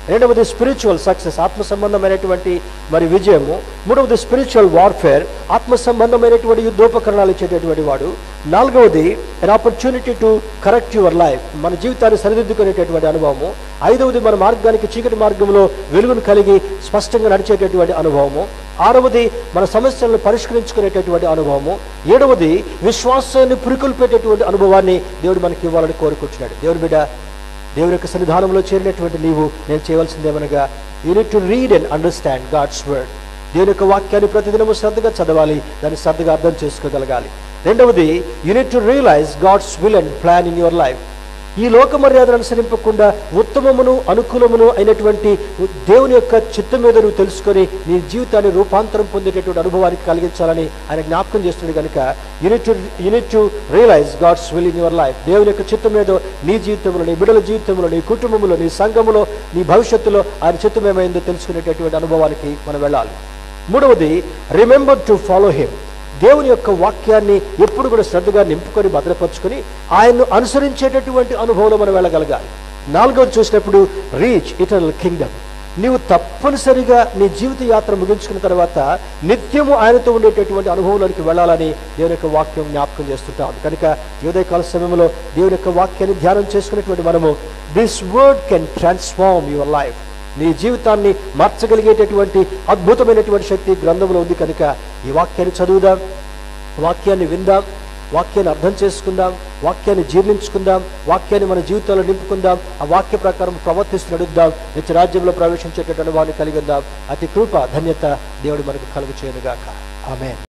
రెండవది స్పిరిచువల్ సక్సెస్ ఆత్మ సంబంధమైనటువంటి మరి విజయము మూడవది స్పిరిచువల్ వార్ఫేర్ ఆత్మ సంబంధమైనటువంటి యుద్ధోపకరణాలు ఇచ్చేటటువంటి వాడు నాలుగవది an opportunity to correct your life మన జీవితాన్ని సరిదిద్దుకునేటటువంటి అనుభవము ఐదవది మన మార్గానికి చీకటి మార్గంలో వెలుగును కలిగి స్పష్టంగా నడిచేటటువంటి అనుభవము ఆరవది మన సమస్యలను పరిష్కరించుకునేటటువంటి అనుభవము ఏడవది విశ్వాసాన్ని పురికొల్పేటటువంటి అనుభవాన్ని దేవుడు మనకి ఇవ్వాలని కోరుకుంటున్నాడు దేవుని బిడ్డ దేవుని యొక్క సన్నిధానంలో చేరినటువంటి నీవు నేను చేయవలసిందేమనగా you need to read and understand God's word దేవుని యొక్క వాక్యాన్ని ప్రతిదినము శ్రద్ధగా చదవాలి దాన్ని శ్రద్ధగా అర్థం చేసుకోగలగాలి రెండవది you need to realise God's will and plan in your life ఈ లోక మర్యాదను అనుసరింపకుండా ఉత్తమమును అనుకూలమును అయినటువంటి దేవుని యొక్క చిత్తం మీద నువ్వు తెలుసుకొని నీ జీవితాన్ని రూపాంతరం పొందేటటువంటి అనుభవానికి కలిగించాలని ఆయన జ్ఞాపకం చేస్తుంది కనుక you need to you need to realise God's will in your life దేవుని యొక్క చిత్తం మీద నీ జీవితంలో నీ బిడ్డల జీవితంలో నీ కుటుంబంలో నీ సంఘములో నీ భవిష్యత్తులో ఆయన చిత్తం ఏమైందో తెలుసుకునేటటువంటి అనుభవానికి మనం వెళ్ళాలి మూడవది రిమెంబర్ టు ఫాలో హిమ్ దేవుని యొక్క వాక్యాన్ని ఎప్పుడు కూడా శ్రద్ధగా నింపుకొని భద్రపరుచుకొని ఆయన్ను అనుసరించేటటువంటి అనుభవంలో మనం వెళ్ళగలగాలి నాలుగవది చూసినప్పుడు రీచ్ ఇటర్నల్ కింగ్డమ్ నీవు తప్పనిసరిగా నీ జీవిత యాత్ర ముగించుకున్న తర్వాత నిత్యము ఆయనతో ఉండేటటువంటి అనుభవంలోనికి వెళ్ళాలని దేవుని యొక్క వాక్యం జ్ఞాపకం చేస్తుంటాం కనుక ఈ ఉదయకాల సమయంలో దేవుని యొక్క వాక్యాన్ని ధ్యానం చేసుకునేటువంటి మనము this word can transform your life నీ జీవితాన్ని మార్చగలిగేటటువంటి అద్భుతమైనటువంటి శక్తి గ్రంథంలో ఉంది కనుక ఈ వాక్యాన్ని చదువుదాం వాక్యాన్ని విందాం వాక్యాన్ని అర్థం చేసుకుందాం వాక్యాన్ని జీర్ణించుకుందాం వాక్యాన్ని మన జీవితంలో నింపుకుందాం ఆ వాక్య ప్రకారం ప్రవర్తిస్తూ నడుద్దాం నిత్య రాజ్యంలో ప్రవేశించేటటువంటి అనుభవాన్ని కలిగిద్దాం అతి కృప ధన్యత దేవుడు మనకు కలుగు చేయనుగాక ఆమె